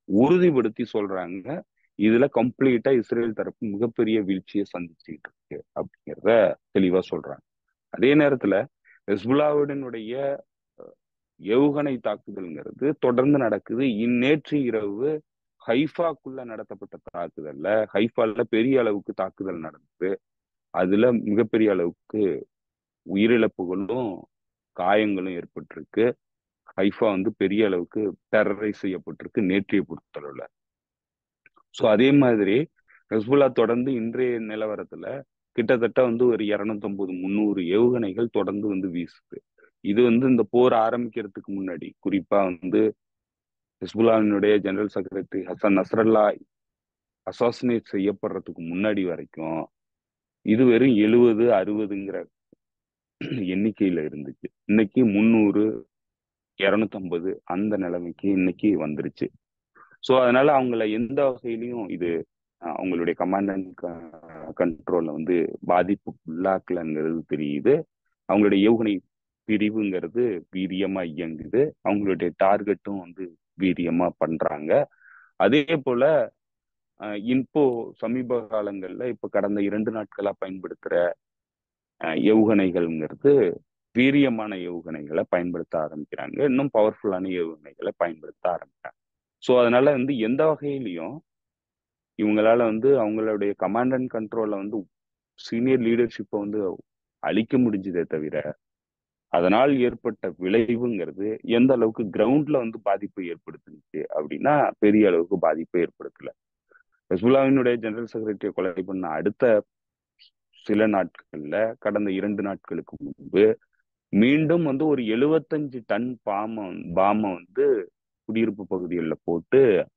உறுதிப்படுத்தி சொல்றாங்க இதுல கம்ப்ளீட்டா இஸ்ரேல் தரப்பு மிகப்பெரிய வீழ்ச்சியை சந்திச்சுக்கிட்டு இருக்கு அப்படிங்கிறத தெளிவா சொல்றாங்க அதே நேரத்துல ஹெஸ்புல்லாவுடனுடைய ஏவுகணை தாக்குதல்ங்கிறது தொடர்ந்து நடக்குது இந்நேற்று இரவு ஹைஃபாக்குள்ள நடத்தப்பட்ட தாக்குதல்ல ஹைஃபால பெரிய அளவுக்கு தாக்குதல் நடந்தது அதுல மிகப்பெரிய அளவுக்கு உயிரிழப்புகளும் காயங்களும் ஏற்பட்டிருக்கு ஹைஃபா வந்து பெரிய அளவுக்கு டெரரைஸ் செய்யப்பட்டிருக்கு நேற்றைய பொறுத்தளவுல ஸோ அதே மாதிரி ஹெஸ்புல்லா தொடர்ந்து இன்றைய நிலவரத்துல கிட்டத்தட்ட வந்து ஒரு இரநூத்தொன்பது முந்நூறு ஏவுகணைகள் தொடர்ந்து வந்து வீசுது இது வந்து இந்த போர் ஆரம்பிக்கிறதுக்கு முன்னாடி குறிப்பா வந்து ஹிஸ்புல்லாவினுடைய general secretary Hassan Nasrallah assassinate செய்யப்படுறதுக்கு முன்னாடி வரைக்கும் இது வெறும் எழுபது அறுபதுங்கிற எண்ணிக்கையில இருந்துச்சு இன்னைக்கு முந்நூறு இரநூத்தம்பது அந்த நிலைமைக்கு இன்னைக்கு வந்துருச்சு ஸோ அதனால அவங்கள எந்த வகையிலையும் இது அவங்களுடைய கமாண்ட் அண்ட் கண்ட்ரோல்ல வந்து பாதிப்பு உள்ளாக்கலங்கிறது தெரியுது அவங்களுடைய ஏவுகணை பிரிவுங்கிறது வீரியமா இயங்குது அவங்களுடைய டார்கெட்டும் வந்து வீரியமா பண்றாங்க அதே போல இப்போ சமீப காலங்கள்ல இப்ப கடந்த இரண்டு நாட்களா பயன்படுத்துற ஏவுகணைகள்ங்கிறது வீரியமான ஏவுகணைகளை பயன்படுத்த ஆரம்பிக்கிறாங்க இன்னும் பவர்ஃபுல்லான ஏவுகணைகளை பயன்படுத்த ஆரம்பிக்கிறாங்க ஸோ அதனால வந்து எந்த வகையிலையும் இவங்களால வந்து அவங்களுடைய கமாண்ட் அண்ட் கண்ட்ரோல்ல வந்து சீனியர் லீடர்ஷிப்பை வந்து அழிக்க முடிஞ்சதே தவிர அதனால் ஏற்பட்ட விளைவுங்கிறது எந்த அளவுக்கு கிரவுண்ட்ல வந்து பாதிப்பை ஏற்படுத்துச்சு அப்படின்னா பெரிய அளவுக்கு பாதிப்பை ஏற்படுத்தல ஹெஸ்புல்லாவினுடைய ஜெனரல் செக்ரட்டரியை கொலை பண்ண அடுத்த சில நாட்கள்ல கடந்த இரண்டு நாட்களுக்கு முன்பு மீண்டும் வந்து ஒரு எழுபத்தஞ்சு டன் பாம பாம வந்து குடியிருப்பு பகுதிகளில் போட்டு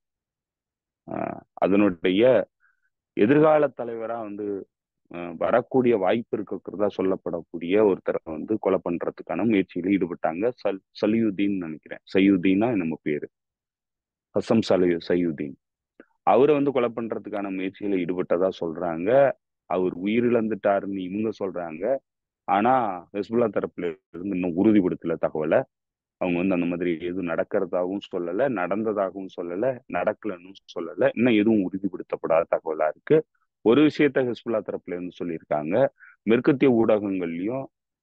அதனுடைய எதிர்கால தலைவரா வந்து வரக்கூடிய வாய்ப்பு இருக்கிறதா சொல்லப்படக்கூடிய ஒருத்தரை வந்து கொலை பண்றதுக்கான முயற்சியில ஈடுபட்டாங்க சல் சலியுதீன் நினைக்கிறேன் சையுதீனா நம்ம பேரு ஹசம் சலயு சையுதீன் அவரை வந்து கொலை பண்றதுக்கான முயற்சியில ஈடுபட்டதா சொல்றாங்க அவர் உயிரிழந்துட்டாருன்னு இவங்க சொல்றாங்க ஆனா ஹெஸ்புல்லா தரப்புல இருந்து இன்னும் உறுதிப்படுத்தல தகவலை அவங்க வந்து அந்த மாதிரி எதுவும் நடக்கிறதாகவும் சொல்லல நடந்ததாகவும் சொல்லல நடக்கலன்னு சொல்லல இன்னும் எதுவும் உறுதிப்படுத்தப்படாத தகவலா இருக்கு ஒரு விஷயத்த ஹிஸ்புல்லா தரப்புல இருந்து சொல்லியிருக்காங்க மேற்கத்திய ஊடகங்கள்லயும்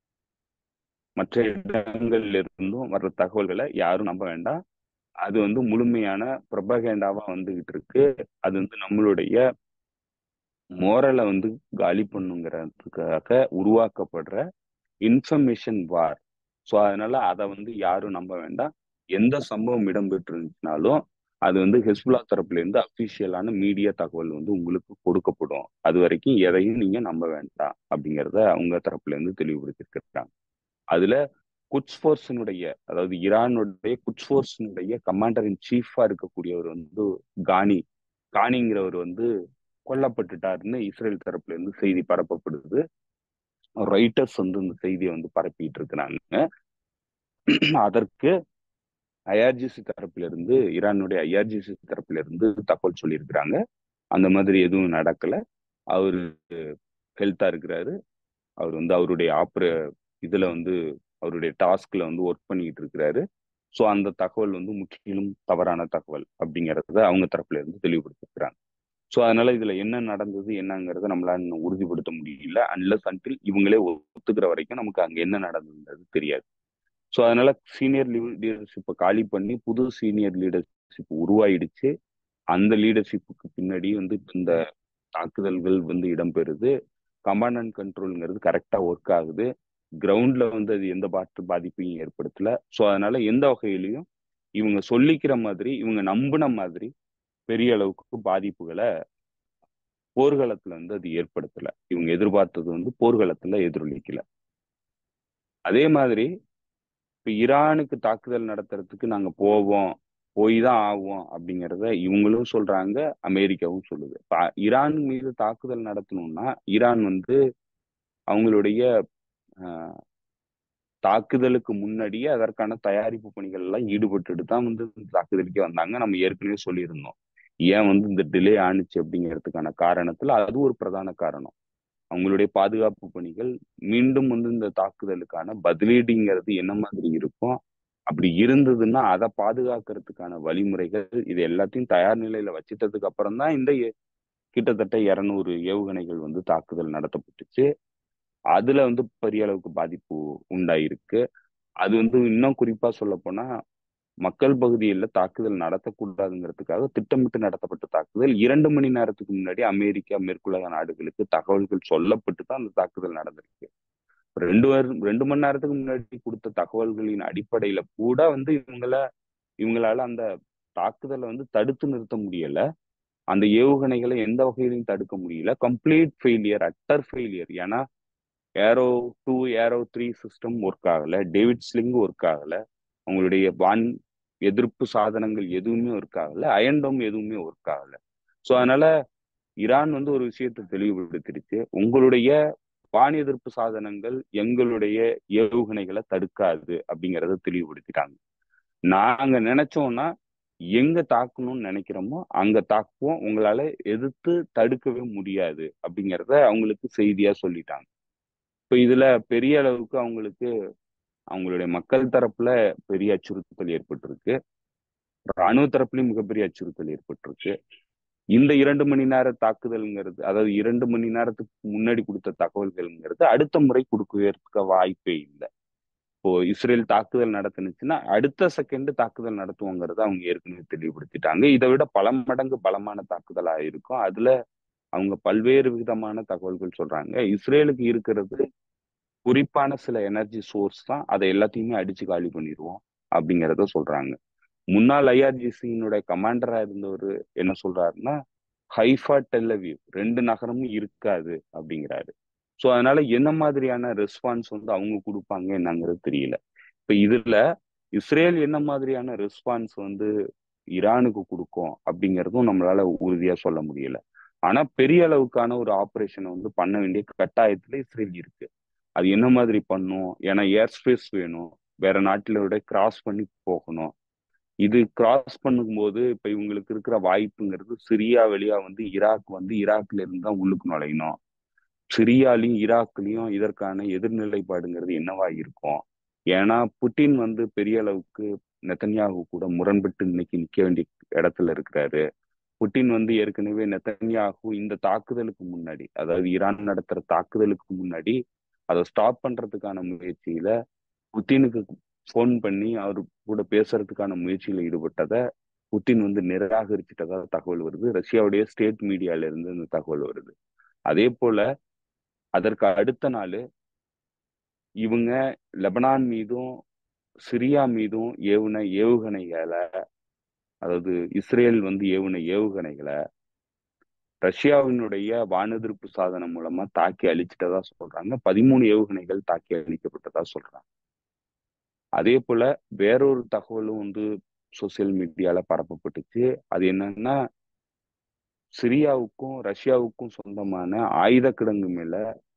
மற்ற இடங்கள்ல இருந்தும் வர்ற தகவல்களை யாரும் நம்ப வேண்டாம் அது வந்து முழுமையான பிரபகேண்டாவா வந்துகிட்டு இருக்கு அது வந்து நம்மளுடைய மோரலை வந்து காலி பண்ணுங்கிறதுக்காக உருவாக்கப்படுற இன்ஃபர்மேஷன் வார் ஸோ அதனால அதை வந்து யாரும் நம்ப வேண்டாம் எந்த சம்பவம் இடம்பெற்றிருந்துச்சுனாலும் அது வந்து ஹெஸ்புல்லா தரப்புல இருந்து அபிஷியலான மீடியா தகவல் வந்து உங்களுக்கு கொடுக்கப்படும் அது வரைக்கும் எதையும் நீங்க நம்ப வேண்டாம் அப்படிங்கிறத அவங்க தரப்புல இருந்து தெளிவுபடுத்திருக்கிறாங்க அதுல குட்ஸ் ஃபோர்ஸினுடைய அதாவது ஈரானுடைய குட்ஸ் ஃபோர்ஸினுடைய கமாண்டர் இன் சீஃபா இருக்கக்கூடியவர் வந்து கானி கானிங்கிறவர் வந்து கொல்லப்பட்டுட்டாருன்னு இஸ்ரேல் தரப்புல இருந்து செய்தி பரப்பப்படுது ரைட்டர்ஸ் வந்து இந்த செய்தியை வந்து பரப்பிட்டு இருக்கிறாங்க அதற்கு ஐஆர்ஜிசி தரப்புல இருந்து ஈரானுடைய ஐஆர்ஜிசி தரப்புல இருந்து தகவல் சொல்லியிருக்கிறாங்க அந்த மாதிரி எதுவும் நடக்கல அவரு ஹெல்த்தா இருக்கிறாரு அவர் வந்து அவருடைய ஆப்ர இதுல வந்து அவருடைய டாஸ்க்ல வந்து ஒர்க் பண்ணிக்கிட்டு இருக்கிறாரு ஸோ அந்த தகவல் வந்து முற்றிலும் தவறான தகவல் அப்படிங்கிறத அவங்க தரப்புல இருந்து தெளிவுபடுத்திருக்கிறாங்க ஸோ அதனால இதுல என்ன நடந்தது என்னங்கிறத நம்மளால இன்னும் உறுதிப்படுத்த முடியல அன்லஸ் அன்டில் இவங்களே ஒத்துக்கிற வரைக்கும் நமக்கு அங்க என்ன நடந்ததுன்றது தெரியாது ஸோ அதனால சீனியர் லீடர்ஷிப்பை காலி பண்ணி புது சீனியர் லீடர்ஷிப் உருவாயிடுச்சு அந்த லீடர்ஷிப்புக்கு பின்னாடி வந்து இந்த தாக்குதல்கள் வந்து இடம்பெறுது கமாண்ட் அண்ட் கண்ட்ரோல்ங்கிறது கரெக்டா ஒர்க் ஆகுது கிரவுண்ட்ல வந்து அது எந்த பாட்டு பாதிப்பையும் ஏற்படுத்தல ஸோ அதனால எந்த வகையிலையும் இவங்க சொல்லிக்கிற மாதிரி இவங்க நம்பின மாதிரி பெரிய அளவுக்கு பாதிப்புகளை போர்க்களத்துல வந்து அது ஏற்படுத்தல இவங்க எதிர்பார்த்தது வந்து போர்க்களத்துல எதிரொலிக்கல அதே மாதிரி இப்ப ஈரானுக்கு தாக்குதல் நடத்துறதுக்கு நாங்க போவோம் போய் தான் ஆவோம் அப்படிங்கிறத இவங்களும் சொல்றாங்க அமெரிக்காவும் சொல்லுது ஈரான் மீது தாக்குதல் நடத்தணும்னா ஈரான் வந்து அவங்களுடைய தாக்குதலுக்கு முன்னாடியே அதற்கான தயாரிப்பு பணிகள் எல்லாம் ஈடுபட்டுட்டு தான் வந்து தாக்குதலுக்கே வந்தாங்க நம்ம ஏற்கனவே சொல்லியிருந்தோம் ஏன் வந்து இந்த டிலே ஆணுச்சு அப்படிங்கிறதுக்கான காரணத்துல அது ஒரு பிரதான காரணம் அவங்களுடைய பாதுகாப்பு பணிகள் மீண்டும் வந்து இந்த தாக்குதலுக்கான பதிலீடுங்கிறது என்ன மாதிரி இருக்கும் அப்படி இருந்ததுன்னா அதை பாதுகாக்கிறதுக்கான வழிமுறைகள் இது எல்லாத்தையும் தயார் நிலையில வச்சிட்டதுக்கு அப்புறம் தான் இந்த எ- கிட்டத்தட்ட இருநூறு ஏவுகணைகள் வந்து தாக்குதல் நடத்தப்பட்டுச்சு அதுல வந்து பெரிய அளவுக்கு பாதிப்பு உண்டாயிருக்கு அது வந்து இன்னும் குறிப்பா சொல்ல போனா மக்கள் பகுதியில் தாக்குதல் நடத்தக்கூடாதுங்கிறதுக்காக திட்டமிட்டு நடத்தப்பட்ட தாக்குதல் இரண்டு மணி நேரத்துக்கு முன்னாடி அமெரிக்கா மேற்குலக நாடுகளுக்கு தகவல்கள் சொல்லப்பட்டு தான் அந்த தாக்குதல் நடந்திருக்கு ரெண்டு வாரம் ரெண்டு மணி நேரத்துக்கு முன்னாடி கொடுத்த தகவல்களின் அடிப்படையில கூட வந்து இவங்கள இவங்களால அந்த தாக்குதலை வந்து தடுத்து நிறுத்த முடியல அந்த ஏவுகணைகளை எந்த வகையிலையும் தடுக்க முடியல கம்ப்ளீட் ஃபெயிலியர் அட்டர் ஃபெயிலியர் ஏன்னா Arrow two Arrow three system work ஆகல டேவிட் ஸ்லிங் ஒர்க் ஆகல அவங்களுடைய வான் எதிர்ப்பு சாதனங்கள் எதுவுமே ஒர்க் ஆகல அயன்டோம் எதுவுமே ஒர்க் ஆகல ஸோ அதனால ஈரான் வந்து ஒரு விஷயத்தை தெளிவுபடுத்திருச்சு உங்களுடைய வான் எதிர்ப்பு சாதனங்கள் எங்களுடைய ஏவுகணைகளை தடுக்காது அப்படிங்கிறத தெளிவுபடுத்திட்டாங்க நாங்க நினைச்சோம்னா எங்க தாக்கணும்னு நினைக்கிறோமோ அங்க தாக்குவோம் உங்களால எதிர்த்து தடுக்கவே முடியாது அப்படிங்கிறத அவங்களுக்கு செய்தியா சொல்லிட்டாங்க இப்போ இதுல பெரிய அளவுக்கு அவங்களுக்கு அவங்களுடைய மக்கள் தரப்புல பெரிய அச்சுறுத்தல் ஏற்பட்டிருக்கு ராணுவ தரப்புலயும் மிகப்பெரிய அச்சுறுத்தல் ஏற்பட்டிருக்கு இந்த இரண்டு மணி நேர தாக்குதல்ங்கிறது அதாவது இரண்டு மணி நேரத்துக்கு முன்னாடி கொடுத்த தகவல்கள்ங்கிறது அடுத்த முறை கொடுக்கறதுக்கு வாய்ப்பே இல்லை இப்போ இஸ்ரேல் தாக்குதல் நடத்துனுச்சுன்னா அடுத்த செகண்ட் தாக்குதல் நடத்துவோங்கிறத அவங்க ஏற்கனவே தெளிவுபடுத்திட்டாங்க இதை விட பல மடங்கு பலமான தாக்குதலா இருக்கும் அதுல அவங்க பல்வேறு விதமான தகவல்கள் சொல்றாங்க இஸ்ரேலுக்கு இருக்கிறது குறிப்பான சில எனர்ஜி சோர்ஸ் தான் அதை எல்லாத்தையுமே அடிச்சு காலி பண்ணிடுவோம் அப்படிங்கிறத சொல்றாங்க முன்னாள் ஐஆர்ஜிசியினுடைய கமாண்டரா இருந்தவர் என்ன சொல்றாருன்னா ஹைஃபா டெல்லவியூ ரெண்டு நகரமும் இருக்காது அப்படிங்கிறாரு ஸோ அதனால என்ன மாதிரியான ரெஸ்பான்ஸ் வந்து அவங்க கொடுப்பாங்க என்னங்கிறது தெரியல இப்ப இதுல இஸ்ரேல் என்ன மாதிரியான ரெஸ்பான்ஸ் வந்து ஈரானுக்கு கொடுக்கும் அப்படிங்கிறதும் நம்மளால உறுதியா சொல்ல முடியல ஆனா பெரிய அளவுக்கான ஒரு ஆபரேஷனை வந்து பண்ண வேண்டிய கட்டாயத்துல இஸ்ரேல் இருக்கு அது என்ன மாதிரி பண்ணும் ஏன்னா ஏர் ஸ்பேஸ் வேணும் வேற நாட்டிலோட கிராஸ் பண்ணி போகணும் இது கிராஸ் பண்ணும்போது இப்ப இவங்களுக்கு இருக்கிற வாய்ப்புங்கிறது சிரியா வழியா வந்து ஈராக் வந்து ஈராக்ல இருந்து தான் உள்ளுக்கு நுழையணும் சிரியாலையும் ஈராக்லயும் இதற்கான எதிர்நிலைப்பாடுங்கிறது என்னவா இருக்கும் ஏன்னா புட்டின் வந்து பெரிய அளவுக்கு நெத்தன்யாகு கூட முரண்பட்டு இன்னைக்கு நிக்க வேண்டிய இடத்துல இருக்கிறாரு புட்டின் வந்து ஏற்கனவே நெத்தன்யாகு இந்த தாக்குதலுக்கு முன்னாடி அதாவது ஈரான் நடத்துற தாக்குதலுக்கு முன்னாடி அதை ஸ்டாப் பண்றதுக்கான முயற்சியில புட்டினுக்கு ஃபோன் பண்ணி அவர் கூட பேசுறதுக்கான முயற்சியில ஈடுபட்டதை புட்டின் வந்து நிராகரிச்சிட்டதா தகவல் வருது ரஷ்யாவுடைய ஸ்டேட் மீடியால இருந்து இந்த தகவல் வருது அதே போல அதற்கு அடுத்த நாள் இவங்க லெபனான் மீதும் சிரியா மீதும் ஏவுன ஏவுகணைகளை அதாவது இஸ்ரேல் வந்து ஏவுன ஏவுகணைகளை ரஷ்யாவினுடைய வானெதிர்ப்பு சாதனம் மூலமா தாக்கி அழிச்சிட்டதா சொல்றாங்க பதிமூணு ஏவுகணைகள் தாக்கி அழிக்கப்பட்டதா சொல்றாங்க அதே போல வேறொரு தகவலும் வந்து சோசியல் மீடியால பரப்பப்பட்டுச்சு அது என்னன்னா சிரியாவுக்கும் ரஷ்யாவுக்கும் சொந்தமான ஆயுத கிடங்கு மேல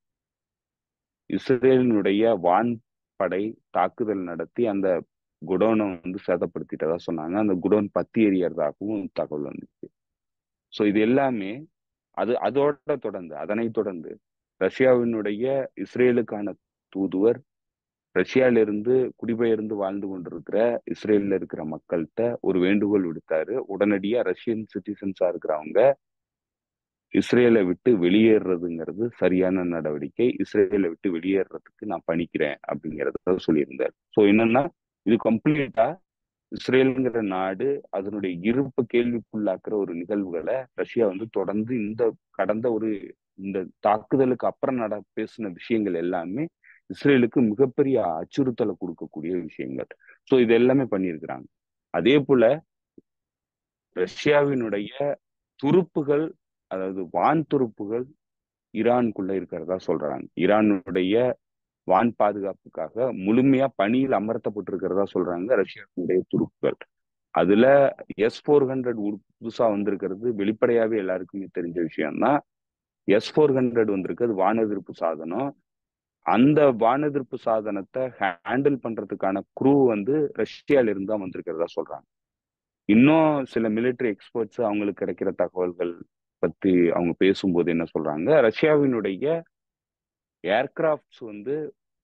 இஸ்ரேலினுடைய வான்படை தாக்குதல் நடத்தி அந்த குடோனை வந்து சேதப்படுத்திட்டதா சொன்னாங்க அந்த குடோன் பத்தி எறியறதாகவும் தகவல் வந்துச்சு ஸோ இது எல்லாமே அது அதோட தொடர்ந்து அதனை தொடர்ந்து ரஷ்யாவினுடைய இஸ்ரேலுக்கான தூதுவர் ரஷ்யால இருந்து குடிபெயர்ந்து வாழ்ந்து கொண்டிருக்கிற இஸ்ரேல்ல இருக்கிற மக்கள்கிட்ட ஒரு வேண்டுகோள் விடுத்தாரு உடனடியா ரஷ்யன் சிட்டிசன்ஸா இருக்கிறவங்க இஸ்ரேலை விட்டு வெளியேறதுங்கிறது சரியான நடவடிக்கை இஸ்ரேலை விட்டு வெளியேறதுக்கு நான் பணிக்கிறேன் அப்படிங்கிறத சொல்லியிருந்தார் ஸோ என்னன்னா இது கம்ப்ளீட்டா இஸ்ரேலுங்கிற நாடு அதனுடைய இருப்பு கேள்விக்குள்ளாக்குற ஒரு நிகழ்வுகளை ரஷ்யா வந்து தொடர்ந்து இந்த கடந்த ஒரு இந்த தாக்குதலுக்கு அப்புறம் நட பேசின விஷயங்கள் எல்லாமே இஸ்ரேலுக்கு மிகப்பெரிய அச்சுறுத்தலை கொடுக்கக்கூடிய விஷயங்கள் ஸோ இது எல்லாமே பண்ணியிருக்கிறாங்க அதே போல ரஷ்யாவினுடைய துருப்புகள் அதாவது வான் துருப்புகள் ஈரானுக்குள்ள இருக்கிறதா சொல்றாங்க ஈரானுடைய வான் பாதுகாப்புக்காக முழுமையா பணியில் அமர்த்தப்பட்டிருக்கிறதா சொல்றாங்க ரஷ்யாவுடைய துருப்புகள் அதுல எஸ் ஃபோர் ஹண்ட்ரட் புதுசா வந்திருக்கிறது வெளிப்படையாவே எல்லாருக்குமே தெரிஞ்ச விஷயம்தான் எஸ் ஃபோர் ஹண்ட்ரட் வந்திருக்கு அது வானெதிர்ப்பு சாதனம் அந்த வானெதிர்ப்பு சாதனத்தை ஹேண்டில் பண்றதுக்கான குரூ வந்து ரஷ்யால இருந்து தான் வந்திருக்கிறதா சொல்றாங்க இன்னும் சில மிலிட்டரி எக்ஸ்பர்ட்ஸ் அவங்களுக்கு கிடைக்கிற தகவல்கள் பத்தி அவங்க பேசும்போது என்ன சொல்றாங்க ரஷ்யாவினுடைய ஏர்கிராஃப்ட்ஸ் வந்து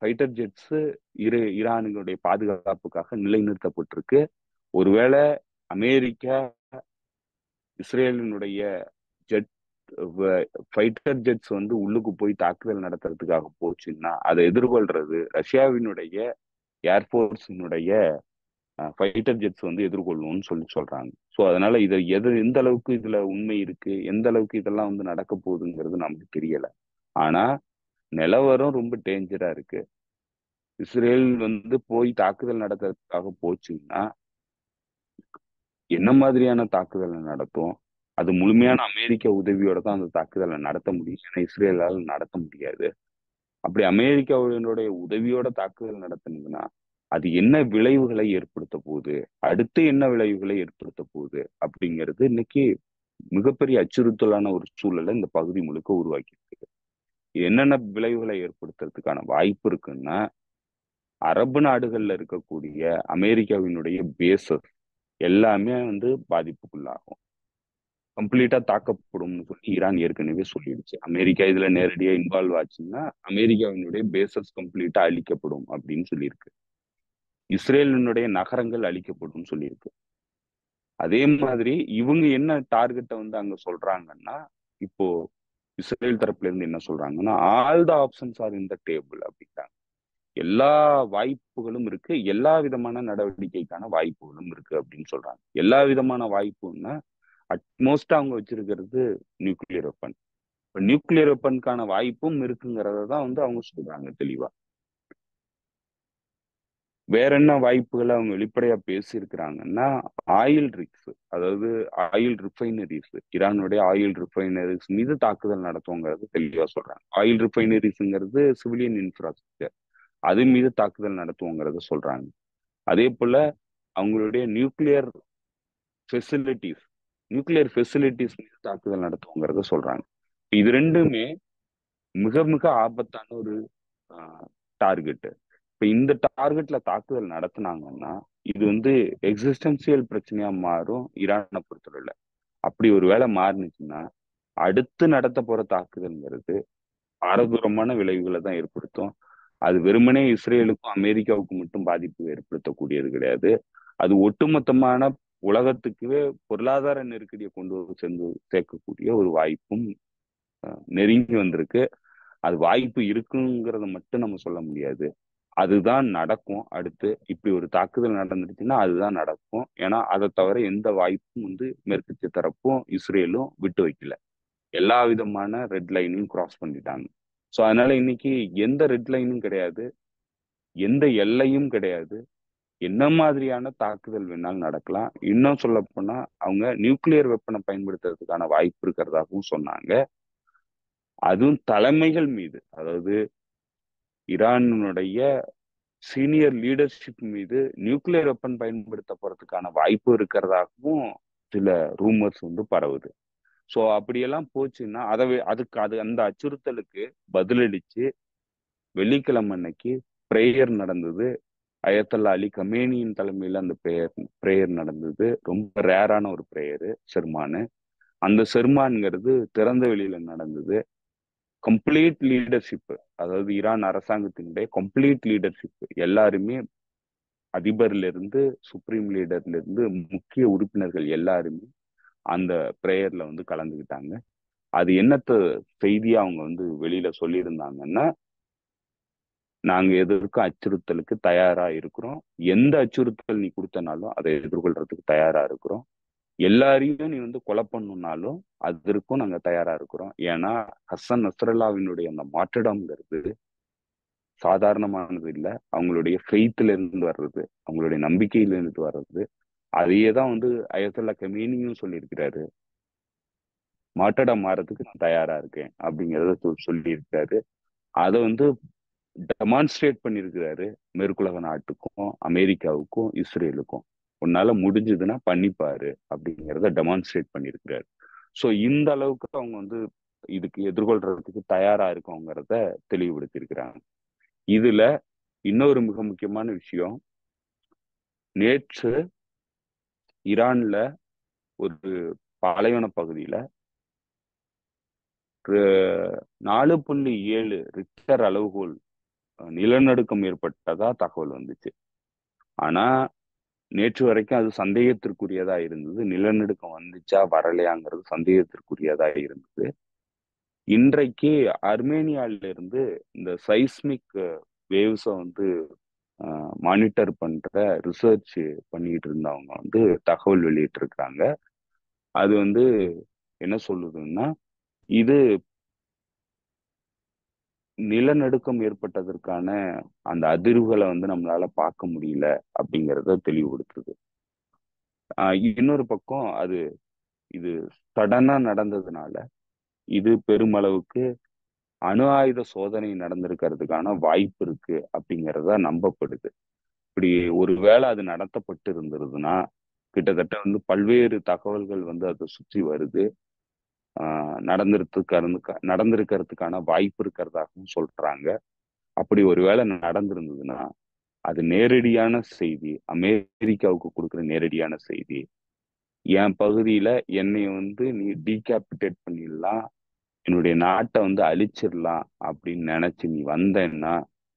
ஃபைட்டர் ஜெட்ஸ் இரு ஈரானுடைய பாதுகாப்புக்காக நிலைநிறுத்தப்பட்டிருக்கு ஒருவேளை அமெரிக்கா இஸ்ரேலினுடைய ஜெட் ஃபைட்டர் ஜெட்ஸ் வந்து உள்ளுக்கு போய் தாக்குதல் நடத்துறதுக்காக போச்சுன்னா அதை எதிர்கொள்றது ரஷ்யாவினுடைய ஏர்ஃபோர்ஸினுடைய ஃபைட்டர் ஜெட்ஸ் வந்து எதிர்கொள்ளும்னு சொல்லி சொல்றாங்க ஸோ அதனால இதை எது எந்த அளவுக்கு இதுல உண்மை இருக்கு எந்த அளவுக்கு இதெல்லாம் வந்து நடக்க போகுதுங்கிறது நமக்கு தெரியல ஆனா நிலவரம் ரொம்ப டேஞ்சரா இருக்கு இஸ்ரேல் வந்து போய் தாக்குதல் நடத்துறதுக்காக போச்சுன்னா என்ன மாதிரியான தாக்குதலை நடத்தும் அது முழுமையான அமெரிக்க உதவியோட தான் அந்த தாக்குதலை நடத்த முடியும் ஏன்னா இஸ்ரேலால் நடத்த முடியாது அப்படி அமெரிக்காவினுடைய உதவியோட தாக்குதல் நடத்தினதுன்னா அது என்ன விளைவுகளை ஏற்படுத்த போகுது அடுத்து என்ன விளைவுகளை ஏற்படுத்த போகுது அப்படிங்கிறது இன்னைக்கு மிகப்பெரிய அச்சுறுத்தலான ஒரு சூழலை இந்த பகுதி முழுக்க உருவாக்கி இருக்கு என்னென்ன விளைவுகளை ஏற்படுத்துறதுக்கான வாய்ப்பு இருக்குன்னா அரபு நாடுகள்ல இருக்கக்கூடிய அமெரிக்காவினுடைய பேசஸ் எல்லாமே வந்து பாதிப்புக்குள்ளாகும் கம்ப்ளீட்டா தாக்கப்படும்னு சொல்லி ஈரான் ஏற்கனவே சொல்லிடுச்சு அமெரிக்கா இதுல நேரடியா இன்வால்வ் ஆச்சுன்னா அமெரிக்காவினுடைய பேசஸ் கம்ப்ளீட்டா அழிக்கப்படும் அப்படின்னு சொல்லியிருக்கு இஸ்ரேலினுடைய நகரங்கள் அழிக்கப்படும் சொல்லியிருக்கு அதே மாதிரி இவங்க என்ன டார்கெட்டை வந்து அங்க சொல்றாங்கன்னா இப்போ இஸ்ரேல் தரப்புல இருந்து என்ன சொல்றாங்கன்னா ஆல் த ஆப்ஷன்ஸ் ஆர் இந்த டேபிள் அப்படின்றாங்க எல்லா வாய்ப்புகளும் இருக்கு எல்லா விதமான நடவடிக்கைக்கான வாய்ப்புகளும் இருக்கு அப்படின்னு சொல்றாங்க எல்லா விதமான வாய்ப்புன்னா அட்மோஸ்ட் அவங்க வச்சிருக்கிறது நியூக்ளியர் வெப்பன் இப்போ நியூக்ளியர் வெப்பனுக்கான வாய்ப்பும் இருக்குங்கிறத தான் வந்து அவங்க சொல்றாங்க தெளிவா வேற என்ன வாய்ப்புகளை அவங்க வெளிப்படையா பேசியிருக்கிறாங்கன்னா ஆயில் ரிக்ஸ் அதாவது ஆயில் ரிஃபைனரிஸ் ஈரானுடைய ஆயில் ரிஃபைனரிஸ் மீது தாக்குதல் நடத்துவங்கிறது தெளிவா சொல்றாங்க ஆயில் ரிஃபைனரிஸ்ங்கிறது சிவிலியன் இன்ஃப்ராஸ்ட்ரக்சர் அது மீது தாக்குதல் நடத்துவோங்கிறத சொல்றாங்க அதே போல அவங்களுடைய நியூக்ளியர் ஃபெசிலிட்டிஸ் நியூக்ளியர் ஃபெசிலிட்டிஸ் மீது தாக்குதல் நடத்துவோங்கிறத சொல்றாங்க இது ரெண்டுமே மிக மிக ஆபத்தான ஒரு டார்கெட் இப்ப இந்த டார்கெட்ல தாக்குதல் நடத்தினாங்கன்னா இது வந்து எக்ஸிஸ்டன்சியல் பிரச்சனையா மாறும் ஈரானை பொறுத்தவரையில அப்படி ஒரு வேலை மாறுனுச்சுன்னா அடுத்து நடத்த போற தாக்குதல்ங்கிறது பாரதூரமான விளைவுகளை தான் ஏற்படுத்தும் அது வெறுமனே இஸ்ரேலுக்கும் அமெரிக்காவுக்கும் மட்டும் பாதிப்பு ஏற்படுத்தக்கூடியது கிடையாது அது ஒட்டுமொத்தமான உலகத்துக்குவே பொருளாதார நெருக்கடியை கொண்டு சேர்ந்து சேர்க்கக்கூடிய ஒரு வாய்ப்பும் நெருங்கி வந்திருக்கு அது வாய்ப்பு இருக்குங்கிறத மட்டும் நம்ம சொல்ல முடியாது அதுதான் நடக்கும் அடுத்து இப்படி ஒரு தாக்குதல் நடந்துருச்சுன்னா அதுதான் நடக்கும் ஏன்னா அதை தவிர எந்த வாய்ப்பும் வந்து மேற்கத்திய தரப்பும் இஸ்ரேலும் விட்டு வைக்கல எல்லா விதமான ரெட் லைனையும் கிராஸ் பண்ணிட்டாங்க ஸோ அதனால இன்னைக்கு எந்த ரெட் லைனும் கிடையாது எந்த எல்லையும் கிடையாது என்ன மாதிரியான தாக்குதல் வேணாலும் நடக்கலாம் இன்னும் சொல்ல போனா அவங்க நியூக்ளியர் வெப்பனை பயன்படுத்துறதுக்கான வாய்ப்பு இருக்கிறதாகவும் சொன்னாங்க அதுவும் தலைமைகள் மீது அதாவது ஈரானுடைய சீனியர் லீடர்ஷிப் மீது நியூக்ளியர் வெப்பன் பயன்படுத்த போறதுக்கான வாய்ப்பு இருக்கிறதாகவும் சில ரூமர்ஸ் வந்து பரவுது ஸோ அப்படியெல்லாம் போச்சுன்னா அதை அதுக்கு அது அந்த அச்சுறுத்தலுக்கு பதிலளிச்சு வெள்ளிக்கிழமை அன்னைக்கு ப்ரேயர் நடந்தது அயத்தல்லா அலி கமேனியின் தலைமையில் அந்த ப்ரேயர் ப்ரேயர் நடந்தது ரொம்ப ரேரான ஒரு ப்ரேயரு செர்மானு அந்த செர்மான்ங்கிறது திறந்த வெளியில நடந்தது கம்ப்ளீட் லீடர்ஷிப் அதாவது ஈரான் அரசாங்கத்தினுடைய கம்ப்ளீட் லீடர்ஷிப் எல்லாருமே அதிபர்ல இருந்து சுப்ரீம் லீடர்ல இருந்து முக்கிய உறுப்பினர்கள் எல்லாருமே அந்த ப்ரேயர்ல வந்து கலந்துக்கிட்டாங்க அது என்னத்த செய்தியா அவங்க வந்து வெளியில சொல்லியிருந்தாங்கன்னா நாங்க எதற்கும் அச்சுறுத்தலுக்கு தயாரா இருக்கிறோம் எந்த அச்சுறுத்தல் நீ கொடுத்தனாலும் அதை எதிர்கொள்றதுக்கு தயாரா இருக்கிறோம் எல்லாரையும் நீ வந்து கொலை பண்ணுனாலும் அதற்கும் நாங்க தயாரா இருக்கிறோம் ஏன்னா ஹசன் நஸ்ரல்லாவினுடைய அந்த மாற்றிடம்ங்கிறது சாதாரணமானது இல்லை அவங்களுடைய ஃபெய்த்ல இருந்து வர்றது அவங்களுடைய நம்பிக்கையில இருந்து வர்றது அதையே தான் வந்து அயத்துல்லா கமீனியும் சொல்லியிருக்கிறாரு மாற்றடம் மாறதுக்கு நான் தயாரா இருக்கேன் அப்படிங்கிறத சொல்லியிருக்காரு அதை வந்து டெமான்ஸ்ட்ரேட் பண்ணியிருக்கிறாரு மேற்குலக நாட்டுக்கும் அமெரிக்காவுக்கும் இஸ்ரேலுக்கும் உன்னால முடிஞ்சதுன்னா பண்ணிப்பாரு அப்படிங்கிறத டெமான்ஸ்ட்ரேட் பண்ணியிருக்கிறாரு ஸோ இந்த அளவுக்கு அவங்க வந்து இதுக்கு எதிர்கொள்றதுக்கு தயாரா இருக்கோங்கிறத தெளிவுபடுத்தியிருக்கிறாங்க இதுல இன்னொரு மிக முக்கியமான விஷயம் நேற்று ஈரான்ல ஒரு பாலைவன பகுதியில நாலு புள்ளி ஏழு ரிக்டர் அளவுகோல் நிலநடுக்கம் ஏற்பட்டதா தகவல் வந்துச்சு ஆனா நேற்று வரைக்கும் அது சந்தேகத்திற்குரியதா இருந்தது நிலநடுக்கம் வந்துச்சா வரலையாங்கிறது சந்தேகத்திற்குரியதா இருந்தது இன்றைக்கு அர்மேனியால இருந்து இந்த சைஸ்மிக் வேவ்ஸை வந்து மானிட்டர் பண்ற ரிசர்ச் பண்ணிட்டு இருந்தவங்க வந்து தகவல் வெளியிட்டு இருக்காங்க அது வந்து என்ன சொல்லுதுன்னா இது நிலநடுக்கம் ஏற்பட்டதற்கான அந்த அதிர்வுகளை வந்து நம்மளால பார்க்க முடியல அப்படிங்கிறத தெளிவுபடுத்துது ஆஹ் இன்னொரு பக்கம் அது இது சடனா நடந்ததுனால இது பெருமளவுக்கு அணு ஆயுத சோதனை நடந்திருக்கிறதுக்கான வாய்ப்பு இருக்கு அப்படிங்கிறத நம்பப்படுது இப்படி ஒருவேளை அது நடத்தப்பட்டு இருந்திருதுன்னா கிட்டத்தட்ட வந்து பல்வேறு தகவல்கள் வந்து அதை சுற்றி வருது ஆஹ் நடந்திருக்க நடந்திருக்கிறதுக்கான வாய்ப்பு இருக்கிறதாகவும் சொல்றாங்க அப்படி ஒருவேளை நடந்திருந்ததுன்னா அது நேரடியான செய்தி அமெரிக்காவுக்கு கொடுக்குற நேரடியான செய்தி என் பகுதியில என்னை வந்து நீ டீகேபிட்டேட் பண்ணிடலாம் என்னுடைய நாட்டை வந்து அழிச்சிடலாம் அப்படின்னு நினைச்சு நீ வந்தேன்னா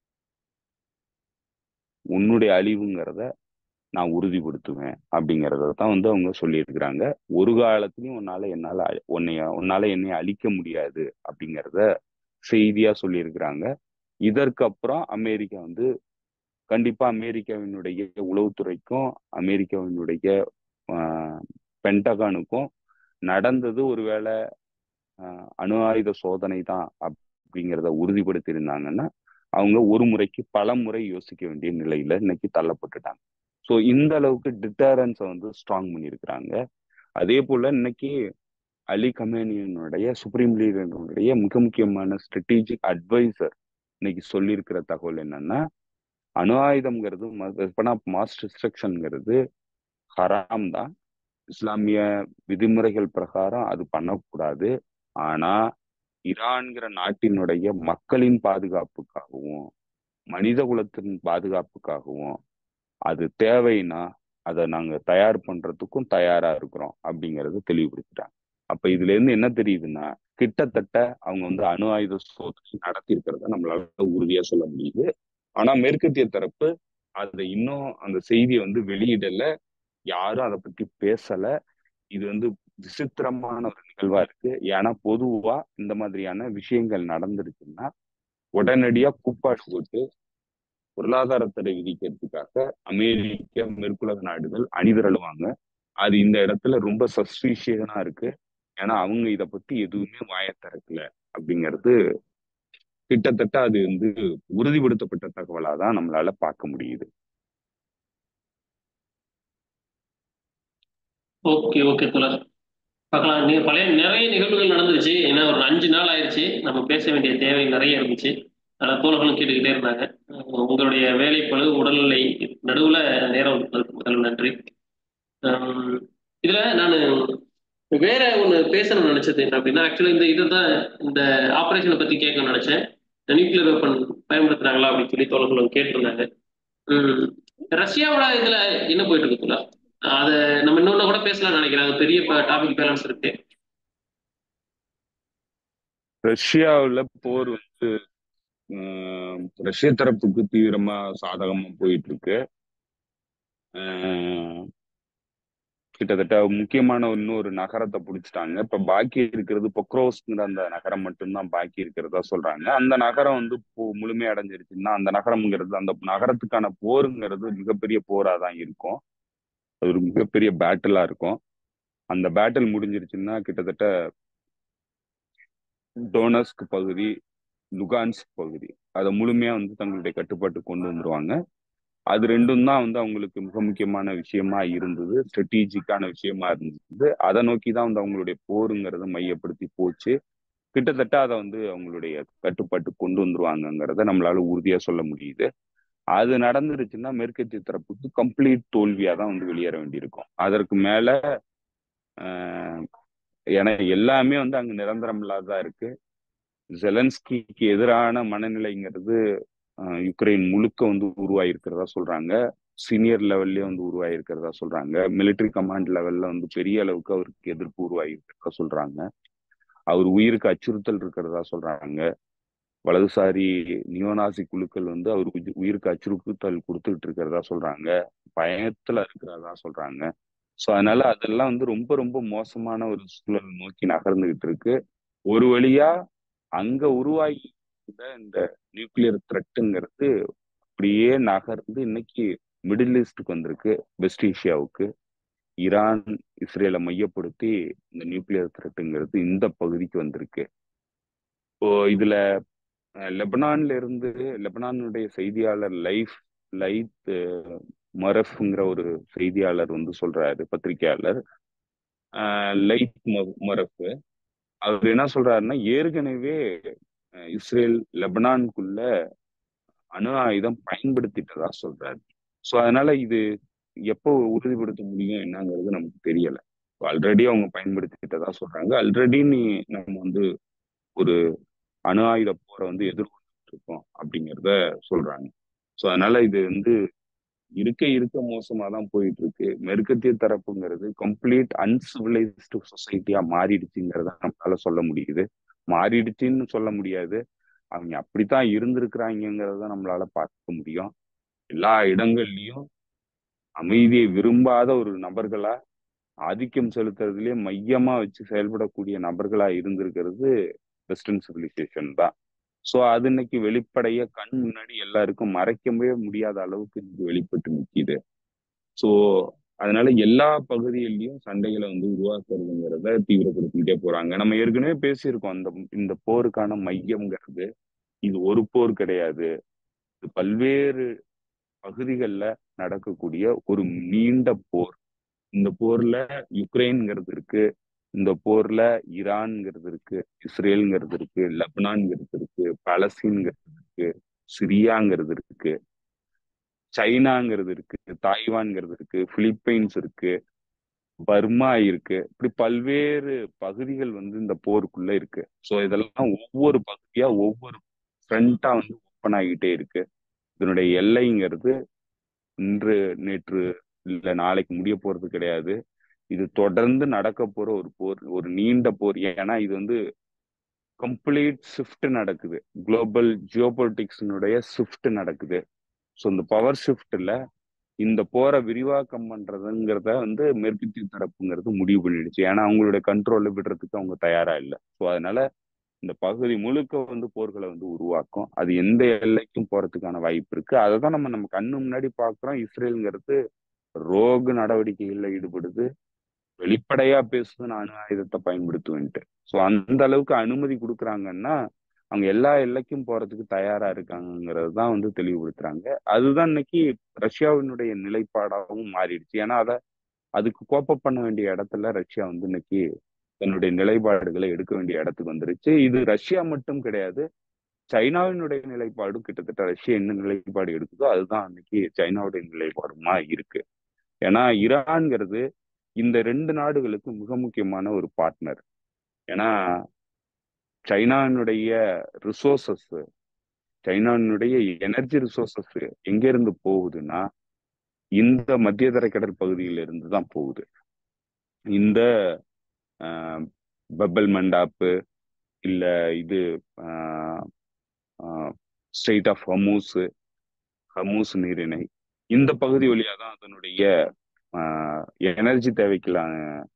உன்னுடைய அழிவுங்கிறத நான் உறுதிப்படுத்துவேன் அப்படிங்கிறத தான் வந்து அவங்க சொல்லியிருக்கிறாங்க ஒரு காலத்துலயும் உன்னால என்னால உன்னைய உன்னால என்னை அழிக்க முடியாது அப்படிங்கிறத செய்தியா சொல்லியிருக்கிறாங்க இதற்கப்புறம் அமெரிக்கா வந்து கண்டிப்பா அமெரிக்காவினுடைய உளவுத்துறைக்கும் அமெரிக்காவினுடைய பென்டகானுக்கும் நடந்தது ஒருவேளை அணு ஆயுத சோதனை தான் அப்படிங்கிறத உறுதிப்படுத்தி இருந்தாங்கன்னா அவங்க ஒரு முறைக்கு பல முறை யோசிக்க வேண்டிய நிலையில இன்னைக்கு தள்ளப்பட்டுட்டாங்க ஸோ இந்த அளவுக்கு டிட்டரன்ஸை வந்து ஸ்ட்ராங் பண்ணியிருக்கிறாங்க அதே போல இன்னைக்கு அலி கமேனியனுடைய சுப்ரீம் லீடருடைய மிக முக்கியமான ஸ்ட்ராட்டஜிக் அட்வைசர் இன்னைக்கு சொல்லியிருக்கிற தகவல் என்னன்னா அணு ஆயுதம்ங்கிறது மாஸ் டிஸ்ட்ரக்ஷன்ங்கிறது ஹராம் தான் இஸ்லாமிய விதிமுறைகள் பிரகாரம் அது பண்ணக்கூடாது ஆனா ஈரான்கிற நாட்டினுடைய மக்களின் பாதுகாப்புக்காகவும் மனித குலத்தின் பாதுகாப்புக்காகவும் அது தேவைன்னா அதை நாங்க தயார் பண்றதுக்கும் தயாரா இருக்கிறோம் அப்படிங்கறத தெளிவுபடுத்திட்டாங்க அப்ப இதுல இருந்து என்ன தெரியுதுன்னா கிட்டத்தட்ட அவங்க வந்து அணு ஆயுத சோதனை நடத்தி இருக்கிறத நம்மளால உறுதியா சொல்ல முடியுது ஆனா மேற்கத்திய தரப்பு அதை இன்னும் அந்த செய்தியை வந்து வெளியிடல யாரும் அதை பத்தி பேசல இது வந்து விசித்திரமான ஒரு நிகழ்வா இருக்கு ஏன்னா பொதுவா இந்த மாதிரியான விஷயங்கள் நடந்துருச்சுன்னா உடனடியா கூப்பாடு போட்டு பொருளாதார தடை விதிக்கிறதுக்காக அமெரிக்க மேற்குலக நாடுகள் அணிதிரளுவாங்க அது இந்த இடத்துல ரொம்ப சஸ்பீஷியனா இருக்கு ஏன்னா அவங்க இதை பத்தி எதுவுமே வாய திறக்கல அப்படிங்கிறது கிட்டத்தட்ட அது வந்து உறுதிப்படுத்தப்பட்ட தகவலா தான் நம்மளால பார்க்க முடியுது ஓகே ஓகே தோழர் பார்க்கலாம் பழைய நிறைய நிகழ்வுகள் நடந்துச்சு ஏன்னா ஒரு அஞ்சு நாள் ஆயிடுச்சு நம்ம பேச வேண்டிய தேவை நிறைய இருந்துச்சு அதனால் தோழர்களும் கேட்டுக்கிட்டே இருந்தாங்க உங்களுடைய வேலை பழு உடல்நிலை நடுவில் நேரம் முதல் நன்றி இதுல நான் வேற ஒன்று பேசணும்னு நினைச்சது என்ன அப்படின்னா ஆக்சுவலி இந்த இதுதான் இந்த ஆப்ரேஷனை பத்தி கேட்கணும்னு நினைச்சேன் நியூக்ளியர் வெப்பன் பயன்படுத்துறாங்களா அப்படின்னு சொல்லி தோழர்களும் கேட்டிருந்தாங்க ரஷ்யாவோட இதுல என்ன போயிட்டு இருக்கு தோழர் அத நம்ம இன்னொன்னு கூட பேசலாம்னு நினைக்கிறேன் அது பெரிய டாபிக் பேலன்ஸ் இருக்கு ரஷ்யாவில் போர் வந்து ரஷ்ய தரப்புக்கு தீவிரமா சாதகமா போயிட்டு இருக்கு கிட்டத்தட்ட முக்கியமான இன்னொரு நகரத்தை பிடிச்சிட்டாங்க இப்ப பாக்கி இருக்கிறது பொக்ரோஸ்ங்கிற அந்த நகரம் மட்டும்தான் பாக்கி இருக்கிறதா சொல்றாங்க அந்த நகரம் வந்து முழுமை அடைஞ்சிருச்சுன்னா அந்த நகரம்ங்கிறது அந்த நகரத்துக்கான போருங்கிறது மிகப்பெரிய போரா தான் இருக்கும் அது ஒரு மிகப்பெரிய பேட்டிலா இருக்கும் அந்த பேட்டில் முடிஞ்சிருச்சுன்னா கிட்டத்தட்ட டோனஸ்க் பகுதி லுகான்ஸ்க் பகுதி அதை முழுமையா வந்து தங்களுடைய கட்டுப்பாட்டு கொண்டு வந்துருவாங்க அது ரெண்டும் தான் வந்து அவங்களுக்கு மிக முக்கியமான விஷயமா இருந்தது ஸ்ட்ராட்டஜிக்கான விஷயமா இருந்தது அதை நோக்கி தான் வந்து அவங்களுடைய போருங்கிறத மையப்படுத்தி போச்சு கிட்டத்தட்ட அதை வந்து அவங்களுடைய கட்டுப்பாட்டு கொண்டு வந்துருவாங்கங்கிறத நம்மளால உறுதியா சொல்ல முடியுது அது நடந்துருச்சுன்னா மேற்கத்திய தரப்புக்கு கம்ப்ளீட் தோல்வியா தான் வந்து வெளியேற வேண்டியிருக்கும் அதற்கு மேல ஏன்னா எல்லாமே வந்து அங்க நிரந்தரம் இல்லாததா இருக்கு ஜெலன்ஸ்கிக்கு எதிரான மனநிலைங்கிறது யுக்ரைன் முழுக்க வந்து உருவாயிருக்கிறதா சொல்றாங்க சீனியர் லெவல்லே வந்து உருவாயிருக்கிறதா சொல்றாங்க மிலிட்டரி கமாண்ட் லெவல்ல வந்து பெரிய அளவுக்கு அவருக்கு எதிர்ப்பு உருவாயிருக்கிறதா சொல்றாங்க அவர் உயிருக்கு அச்சுறுத்தல் இருக்கிறதா சொல்றாங்க வலதுசாரி நியோனாசி குழுக்கள் வந்து அவர் உயிருக்கு அச்சுறுத்தல் கொடுத்துட்டு இருக்கிறதா சொல்றாங்க பயத்துல இருக்கிறதா சொல்றாங்க ஸோ அதனால அதெல்லாம் வந்து ரொம்ப ரொம்ப மோசமான ஒரு சூழல் நோக்கி நகர்ந்துகிட்டு இருக்கு ஒரு வழியா அங்க உருவாகி இந்த நியூக்ளியர் த்ரெட்டுங்கிறது அப்படியே நகர்ந்து இன்னைக்கு மிடில் ஈஸ்டுக்கு வந்திருக்கு வெஸ்ட் ஏஷியாவுக்கு ஈரான் இஸ்ரேலை மையப்படுத்தி இந்த நியூக்ளியர் த்ரெட்டுங்கிறது இந்த பகுதிக்கு வந்திருக்கு இப்போ இதுல லெபனான்ல இருந்து லெபனானுடைய செய்தியாளர் லைஃப் லைத் மரஃப்ங்கிற ஒரு செய்தியாளர் வந்து சொல்றாரு பத்திரிகையாளர் லைத் மரஃப் அவர் என்ன சொல்றாருன்னா ஏற்கனவே இஸ்ரேல் லெபனானுக்குள்ள அணு ஆயுதம் பயன்படுத்திட்டதா சொல்றாரு ஸோ அதனால இது எப்போ உறுதிப்படுத்த முடியும் என்னங்கிறது நமக்கு தெரியல ஆல்ரெடி அவங்க பயன்படுத்திட்டதா சொல்றாங்க ஆல்ரெடி நீ நம்ம வந்து ஒரு அணு ஆயுத போரை வந்து எதிர்கொண்டு இருக்கோம் அப்படிங்கிறத சொல்றாங்க ஸோ அதனால இது வந்து இருக்க இருக்க மோசமா தான் போயிட்டு இருக்கு மேற்கத்திய தரப்புங்கிறது கம்ப்ளீட் அன்சிவிலைஸ்டு சொசைட்டியா மாறிடுச்சுங்கிறத நம்மளால சொல்ல முடியுது மாறிடுச்சுன்னு சொல்ல முடியாது அவங்க அப்படித்தான் இருந்திருக்கிறாங்கிறத நம்மளால பார்க்க முடியும் எல்லா இடங்கள்லயும் அமைதியை விரும்பாத ஒரு நபர்களா ஆதிக்கம் செலுத்துறதுலயே மையமா வச்சு செயல்படக்கூடிய நபர்களா இருந்திருக்கிறது வெஸ்டர்ன் சிவிலைசேஷன் தான் ஸோ அது இன்னைக்கு வெளிப்படைய கண் முன்னாடி எல்லாருக்கும் மறைக்கவே முடியாத அளவுக்கு இன்னைக்கு வெளிப்பட்டு நிற்கிது ஸோ அதனால எல்லா பகுதிகளிலையும் சண்டைகளை வந்து உருவாக்குறதுங்கிறத தீவிரப்படுத்திக்கிட்டே போறாங்க நம்ம ஏற்கனவே பேசியிருக்கோம் அந்த இந்த போருக்கான மையம்ங்கிறது இது ஒரு போர் கிடையாது இது பல்வேறு பகுதிகளில் நடக்கக்கூடிய ஒரு நீண்ட போர் இந்த போர்ல யுக்ரைன்ங்கிறது இருக்கு இந்த போர்ல ஈரான்ங்கிறது இருக்கு இஸ்ரேல்ங்கிறது இருக்கு லெபனான்ங்கிறது இருக்கு பலஸ்தீன்ங்கிறது இருக்கு சிரியாங்கிறது இருக்கு சைனாங்கிறது இருக்கு தாய்வான்ங்கிறது இருக்கு பிலிப்பைன்ஸ் இருக்கு பர்மா இருக்கு இப்படி பல்வேறு பகுதிகள் வந்து இந்த போருக்குள்ள இருக்கு ஸோ இதெல்லாம் ஒவ்வொரு பகுதியா ஒவ்வொரு ஃப்ரண்டா வந்து ஓப்பன் ஆகிட்டே இருக்கு இதனுடைய எல்லைங்கிறது இன்று நேற்று இல்லை நாளைக்கு முடிய போறது கிடையாது இது தொடர்ந்து நடக்க போற ஒரு போர் ஒரு நீண்ட போர் ஏன்னா இது வந்து கம்ப்ளீட் ஷிஃப்ட் நடக்குது குளோபல் ஜியோபொலிட்டிக்ஸினுடைய ஷிஃப்ட் நடக்குது ஸோ இந்த பவர் ஷிஃப்ட்ல இந்த போரை விரிவாக்கம் பண்றதுங்கிறத வந்து மேற்கத்திய தரப்புங்கிறது முடிவு பண்ணிடுச்சு ஏன்னா அவங்களுடைய கண்ட்ரோல்ல விடுறதுக்கு அவங்க தயாரா இல்லை ஸோ அதனால இந்த பகுதி முழுக்க வந்து போர்களை வந்து உருவாக்கும் அது எந்த எல்லைக்கும் போறதுக்கான வாய்ப்பு இருக்கு அதை தான் நம்ம நம்ம கண்ணு முன்னாடி பாக்குறோம் இஸ்ரேலுங்கிறது ரோகு நடவடிக்கைகள்ல ஈடுபடுது வெளிப்படையா பேசுது நான் அணு ஆயுதத்தை பயன்படுத்துவேன்ட்டு ஸோ அந்த அளவுக்கு அனுமதி கொடுக்குறாங்கன்னா அவங்க எல்லா எல்லைக்கும் போறதுக்கு தயாரா இருக்காங்கிறது தான் வந்து தெளிவுபடுத்துறாங்க அதுதான் இன்னைக்கு ரஷ்யாவினுடைய நிலைப்பாடாகவும் மாறிடுச்சு ஏன்னா அதை அதுக்கு கோப்ப பண்ண வேண்டிய இடத்துல ரஷ்யா வந்து இன்னைக்கு தன்னுடைய நிலைப்பாடுகளை எடுக்க வேண்டிய இடத்துக்கு வந்துருச்சு இது ரஷ்யா மட்டும் கிடையாது சைனாவினுடைய நிலைப்பாடும் கிட்டத்தட்ட ரஷ்யா என்ன நிலைப்பாடு எடுக்குதோ அதுதான் அன்னைக்கு சைனாவுடைய நிலைப்பாடுமா இருக்கு ஏன்னா ஈரான்ங்கிறது இந்த ரெண்டு நாடுகளுக்கு மிக முக்கியமான ஒரு பார்ட்னர் ஏன்னா சைனாவினுடைய ரிசோர்சஸ் சைனாவினுடைய எனர்ஜி ரிசோர்சஸ் எங்க இருந்து போகுதுன்னா இந்த மத்திய தரைக்கடல் பகுதியில இருந்து தான் போகுது இந்த பபல் மண்டாப்பு இல்ல இது ஸ்டேட் ஆஃப் ஹமூஸ் ஹமூஸ் நீரிணை இந்த பகுதி வழியா தான் அதனுடைய எனர்ஜி தேவைக்கெல்லாம்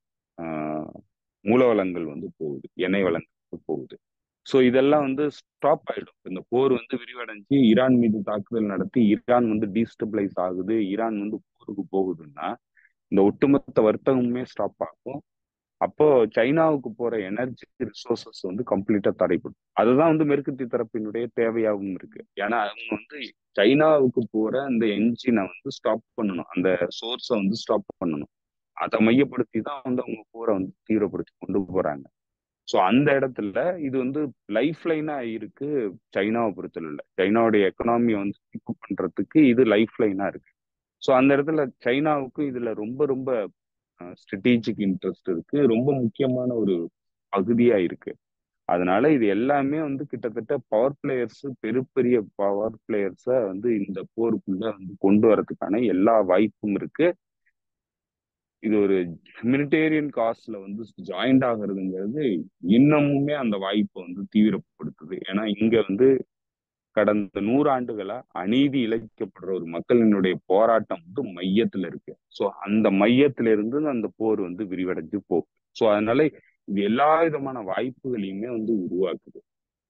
மூல வளங்கள் வந்து போகுது எண்ணெய் வளங்கள் போகுது ஸோ இதெல்லாம் வந்து ஸ்டாப் ஆயிடும் இந்த போர் வந்து விரிவடைஞ்சு ஈரான் மீது தாக்குதல் நடத்தி ஈரான் வந்து டீஸ்டபிளைஸ் ஆகுது ஈரான் வந்து போருக்கு போகுதுன்னா இந்த ஒட்டுமொத்த வர்த்தகமுமே ஸ்டாப் ஆகும் அப்போ சைனாவுக்கு போற எனர்ஜி ரிசோர்சஸ் வந்து கம்ப்ளீட்டா தடைப்படும் அதுதான் வந்து மேற்கத்திய தரப்பினுடைய தேவையாகவும் இருக்கு ஏன்னா அவங்க வந்து சைனாவுக்கு போற அந்த என்ஜினை வந்து ஸ்டாப் பண்ணணும் அந்த சோர்ஸை வந்து ஸ்டாப் பண்ணணும் அதை மையப்படுத்தி தான் வந்து அவங்க போரை வந்து தீவிரப்படுத்தி கொண்டு போறாங்க ஸோ அந்த இடத்துல இது வந்து லைஃப் லைனா இருக்கு சைனாவை பொறுத்தல சைனாவுடைய எக்கனாமியை வந்து பிக்கப் பண்றதுக்கு இது லைஃப் லைனா இருக்கு ஸோ அந்த இடத்துல சைனாவுக்கு இதுல ரொம்ப ரொம்ப ஸ்ட்ராட்டஜிக் இன்ட்ரெஸ்ட் இருக்கு ரொம்ப முக்கியமான ஒரு பகுதியா இருக்கு அதனால இது எல்லாமே வந்து கிட்டத்தட்ட பவர் பிளேயர்ஸ் பெரிய பவர் பிளேயர்ஸ வந்து இந்த போருக்குள்ள வந்து கொண்டு வரதுக்கான எல்லா வாய்ப்பும் இருக்கு இது ஒரு ஹியூமனிடேரியன் காஸ்ட்ல வந்து ஜாயிண்ட் ஆகுறதுங்கிறது இன்னமுமே அந்த வாய்ப்பை வந்து தீவிரப்படுத்துது ஏன்னா இங்க வந்து கடந்த நூறாண்டுகளா அநீதி இழைக்கப்படுற ஒரு மக்களினுடைய போராட்டம் வந்து மையத்துல இருக்கு சோ அந்த மையத்துல இருந்து அந்த போர் வந்து விரிவடைஞ்சு போகும் சோ அதனால இது எல்லா விதமான வாய்ப்புகளையுமே வந்து உருவாக்குது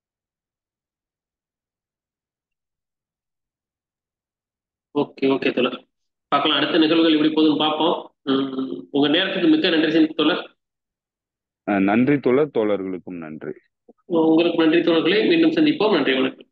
ஓகே ஓகே தோழர் பார்க்கலாம் அடுத்த நிகழ்வுகள் எப்படி போகுதுன்னு பார்ப்போம் உம், உங்க நேரத்துக்கு மிக்க நன்றி செஞ்சு தோழர் அஹ் நன்றி தோழர் தோழர்களுக்கும் நன்றி உங்களுக்கு நன்றி தோழர்களே மீண்டும் சந்திப்போம் நன்றி வணக்கம்